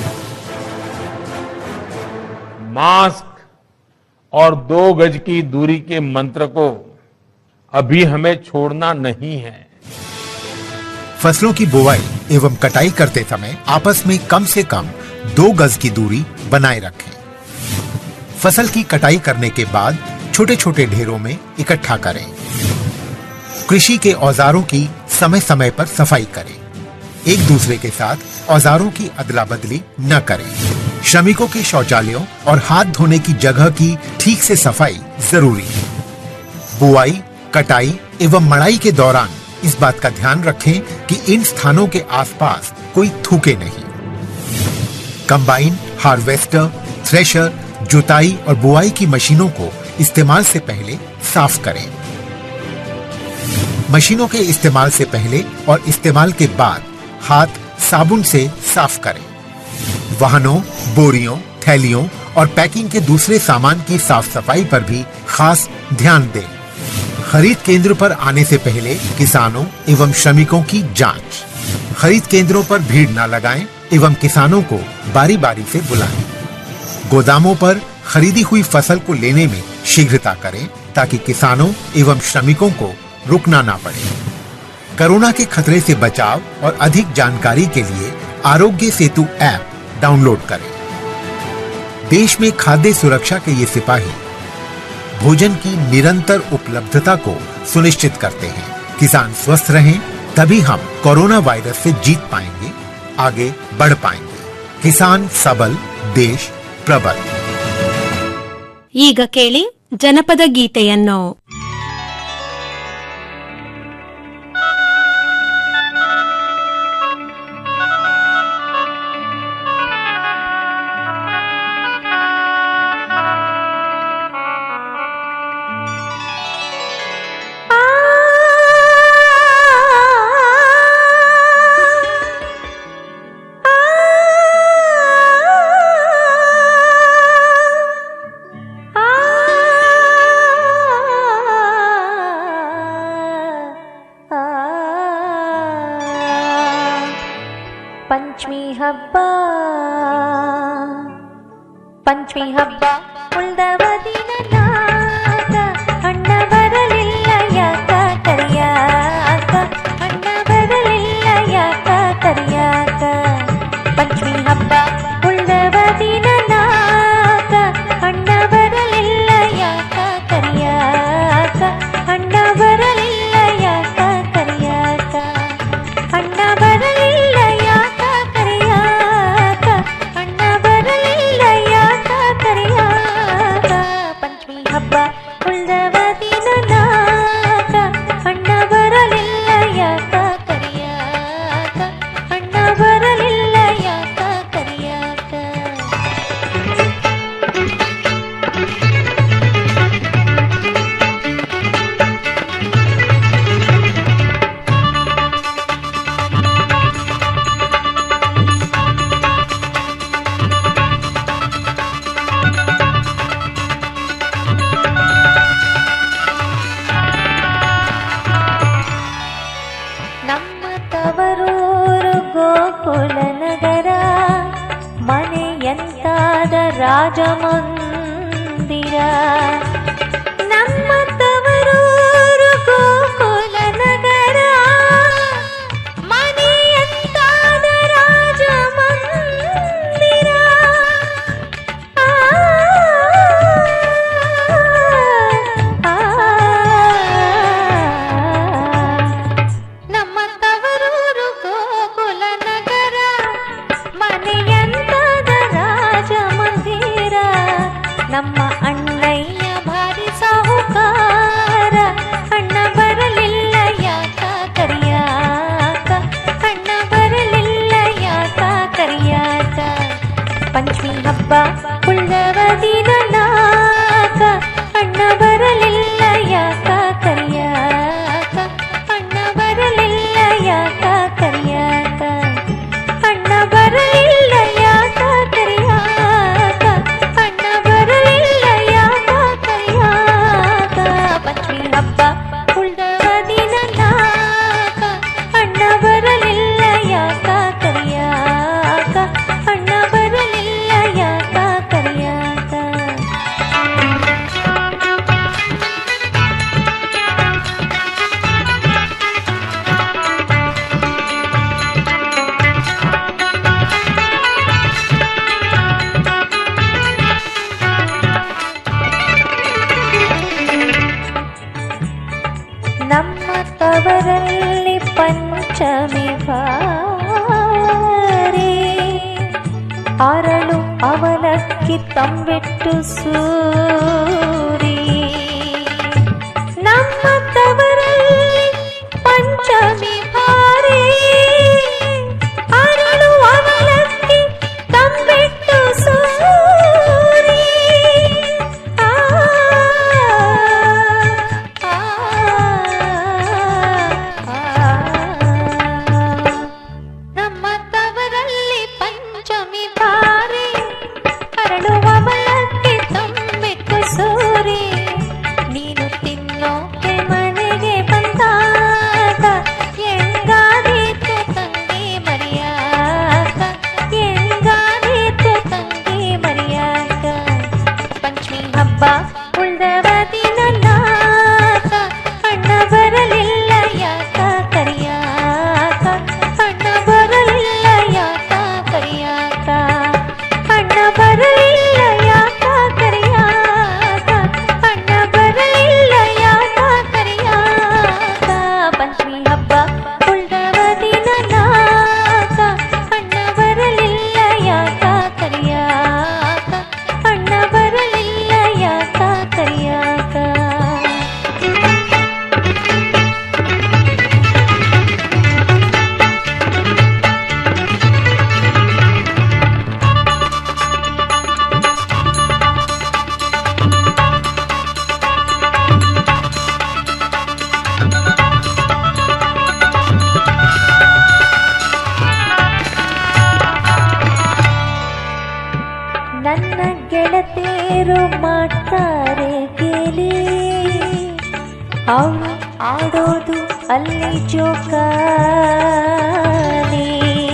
मास्क और दो गज की दूरी के मंत्र को अभी हमें छोड़ना नहीं है फसलों की बुवाई एवं कटाई करते समय आपस में कम से कम दो गज की दूरी बनाए रखें फसल की कटाई करने के बाद छोटे छोटे ढेरों में इकट्ठा करें कृषि के औजारों की समय समय पर सफाई करें एक दूसरे के साथ औजारों की अदला बदली न करें श्रमिकों के शौचालयों और हाथ धोने की जगह की ठीक से सफाई जरूरी है बुआई कटाई एवं मड़ाई के दौरान इस बात का ध्यान रखें कि इन स्थानों के आसपास कोई थूके नहीं कंबाइन हार्वेस्टर थ्रेशर जुताई और बुआई की मशीनों को इस्तेमाल से पहले साफ करें मशीनों के इस्तेमाल से पहले और इस्तेमाल के बाद हाथ साबुन से साफ करें वाहनों बोरियों थैलियों और पैकिंग के दूसरे सामान की साफ सफाई पर भी खास ध्यान दें खरीद केंद्र पर आने से पहले किसानों एवं श्रमिकों की जांच खरीद केंद्रों पर भीड़ न लगाएं एवं किसानों को बारी बारी से बुलाएं गोदामों पर खरीदी हुई फसल को लेने में शीघ्रता करें ताकि किसानों एवं श्रमिकों को रुकना ना पड़े कोरोना के खतरे से बचाव और अधिक जानकारी के लिए आरोग्य सेतु ऐप डाउनलोड करें देश में खाद्य सुरक्षा के ये सिपाही भोजन की निरंतर उपलब्धता को सुनिश्चित करते हैं किसान स्वस्थ रहें तभी हम कोरोना वायरस से जीत पाएंगे आगे बढ़ पाएंगे किसान सबल देश प्रबल ಈಗ ಕೇಳಿ ಜನಪದ ಗೀತೆಯನ್ನು ಪಂಚಮಿ ಹಬ್ಬ ಪಂಚಮಿ ಹಬ್ಬ ಉಳ್ದವ ದಿನ ನಾಗ ಅಣ್ಣ ಬರಲಿಲ್ಲ ಯಾಕ ಕರಿಯಾಕ ಅಣ್ಣ ಬರಲಿಲ್ಲ ಯಾಕ ಕರಿಯಾಕ ಪಂಚಮಿ ಹಬ್ಬ ಉಳ್ದವ ದಿನ ನಾಗ ಅಣ್ಣ ಬರಲಿಲ್ಲ ಯಾಕ ಕರಿಯಾಕ ಅಣ್ಣ ಬರಲಿಲ್ಲ ಯಾಕ ಕರಿಯಾಕ ಅಣ್ಣ ಬರಲಿಲ್ಲ ಯಾಕ ಕರಿಯಾಕ ಅಣ್ಣ ಬರಲಿಲ್ಲ ಯಾಕ ಕರಿಯಾಕ ಪಂಚಮಿ ಎಂತಾದ ರಾಜಮಂದಿರ ನಮ್ಮ ತವರೂರು ಗೋಕುಲ ನಗರ ಮನೆ ಎಂತಾದ ರಾಜಮಂದಿರ ಆ, ಆ, ನಮ್ಮ ತವರೂರು ಗೋಕುಲ ನಗರ ಮನೆಯಂತದ ರಾಜ ಮಂದಿರ ನಮ್ಮ ಅಣ್ಣಯ್ಯ ಭಾರಿ ಸಾಹುಕಾರ ಅಣ್ಣ ಬರಲಿಲ್ಲ ಯಾಕ ಕರಿಯಾಕ ಅಣ್ಣ ಬರಲಿಲ್ಲ ಯಾಕ ಕರಿಯಾಕ ಪಂಚಮಿ ಹಬ್ಬ ಉಳ್ಳವ ದಿನ ನಾಕ ಅಣ್ಣ ಬರಲಿಲ್ಲ ಯಾಕ ಕರಿಯಾಕ ಅಣ್ಣ ಬರಲಿಲ್ಲ ಯಾಕ ಕರಿಯಾಕ ಅಣ್ಣ ಬರಲಿಲ್ಲ ಯಾಕ ಕರಿಯಾಕ ಅಣ್ಣ ಬರಲಿಲ್ಲ ಯಾಕ ಕರಿಯಾಕ ಪಂಚಮಿ ಹಬ್ಬ ಉಳ್ದವ ದಿನ ನಾಕ ಅಣ್ಣ ಬರಲಿಲ್ಲ ಯಾಕ ಕರಿಯಾಕ ಅಣ್ಣ ಬರಲಿಲ್ಲ ಯಾಕ ಕರಿಯಾಕ ನಮ್ಮ ತವರಲ್ಲಿ ಪಂಚಮಿ ಬಾರಿ ಅರಳು ಅವಲಕ್ಕಿ ತಂಬಿಟ್ಟು ಸೂರಿ ನಮ್ಮ ತವರಲ್ಲಿ ಪಂಚಮಿ ಬಾರಿ ಅರಳು ಅವಲಕ್ಕಿ ತಂಬಿಟ್ಟು ಸೂರಿ ಆ ನಮ್ಮ ತವರಲ್ಲಿ ಪಂಚಮಿ ಬಾರಿ ಅರಳುವ ಮಲಕ್ಕೆ ತಂಬಿಟ್ಟು ಸೂರಿ ನೀನು ತಿನ್ನೋಕೆ ಮನೆಗೆ ಬಂದಾಗ ಎಂಗಾದೀತು ತಂಗಿ ಮರಿಯಾಕ ಎಂಗಾದೀತು ತಂಗಿ ಮರಿಯಾಕ ಪಂಚಮಿ ಹಬ್ಬ ಉಳ್ದವ ದಿನ ನಾಕ ಅಣ್ಣ ಬರಲಿಲ್ಲ ಯಾಕ ಕರಿಯಾಕ ಅಣ್ಣ ಬರಲಿಲ್ಲ ಯಾಕ ಕರಿಯಾಕ ಅಣ್ಣ ಬರಲಿಲ್ಲ ಯಾಕ ಕರಿಯಾಕ ಅಣ್ಣ ಬರಲಿಲ್ಲ ಯಾಕ ಕರಿಯಾಕ ಪಂಚಮಿ ಹಬ್ಬ ಉಳ್ದವ ದಿನ ನಾಕ ಅಣ್ಣ ಬರಲಿಲ್ಲ ಯಾಕ ಕರಿಯಾಕ ಅಣ್ಣ ಬರಲಿಲ್ಲ ಯಾಕ ಕರಿಯಾಕ ನನ್ನ ಗೆಳತಿಯರು ಮಾಡ್ತಾರೆ ಕೇಳಿ ಅವರು ಆಡೋದು ಅಲ್ಲಿ ಜೋಕಾಲಿ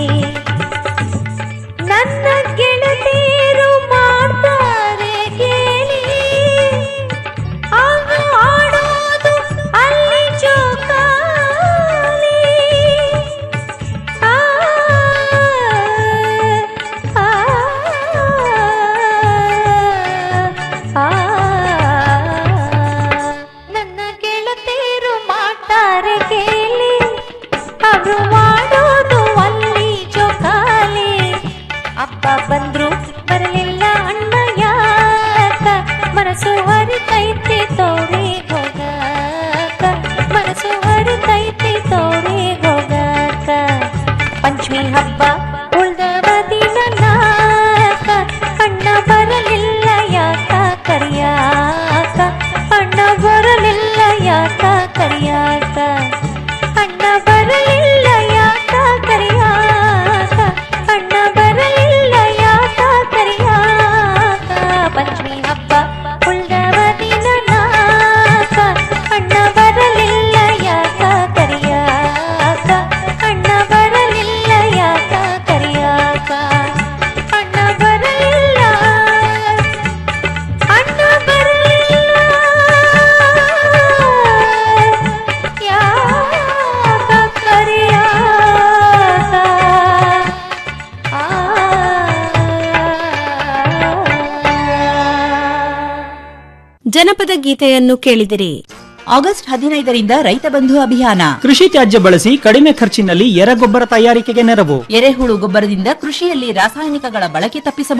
ನನ್ನ ಗೆಳತಿಯರು ಮಾಡ್ತಾರೆ ಕೇಳಿ ಅವರು ಆಡೋದು ಅಲ್ಲಿ ಜೋಕಾಲಿ ಆ ಆ ಆ ನನ್ನ ಗೆಳತಿಯರು ಮಾಡ್ತಾರೆ ಕೇಳಿ ಅವರು ಮಾಡೋ ಜನಪದ ಗೀತೆಯನ್ನು ಕೇಳಿದಿರಿ ಆಗಸ್ಟ್ ಹದಿನೈದರಿಂದ ರೈತ ಬಂಧು ಅಭಿಯಾನ ಕೃಷಿ ತ್ಯಾಜ್ಯ ಬಳಸಿ ಕಡಿಮೆ ಖರ್ಚಿನಲ್ಲಿ ಎರೆಗೊಬ್ಬರ ತಯಾರಿಕೆಗೆ ನೆರವು ಎರೆಹುಳು ಗೊಬ್ಬರದಿಂದ ಕೃಷಿಯಲ್ಲಿ ರಾಸಾಯನಿಕಗಳ ಬಳಕೆ ತಪ್ಪಿಸಬಹುದು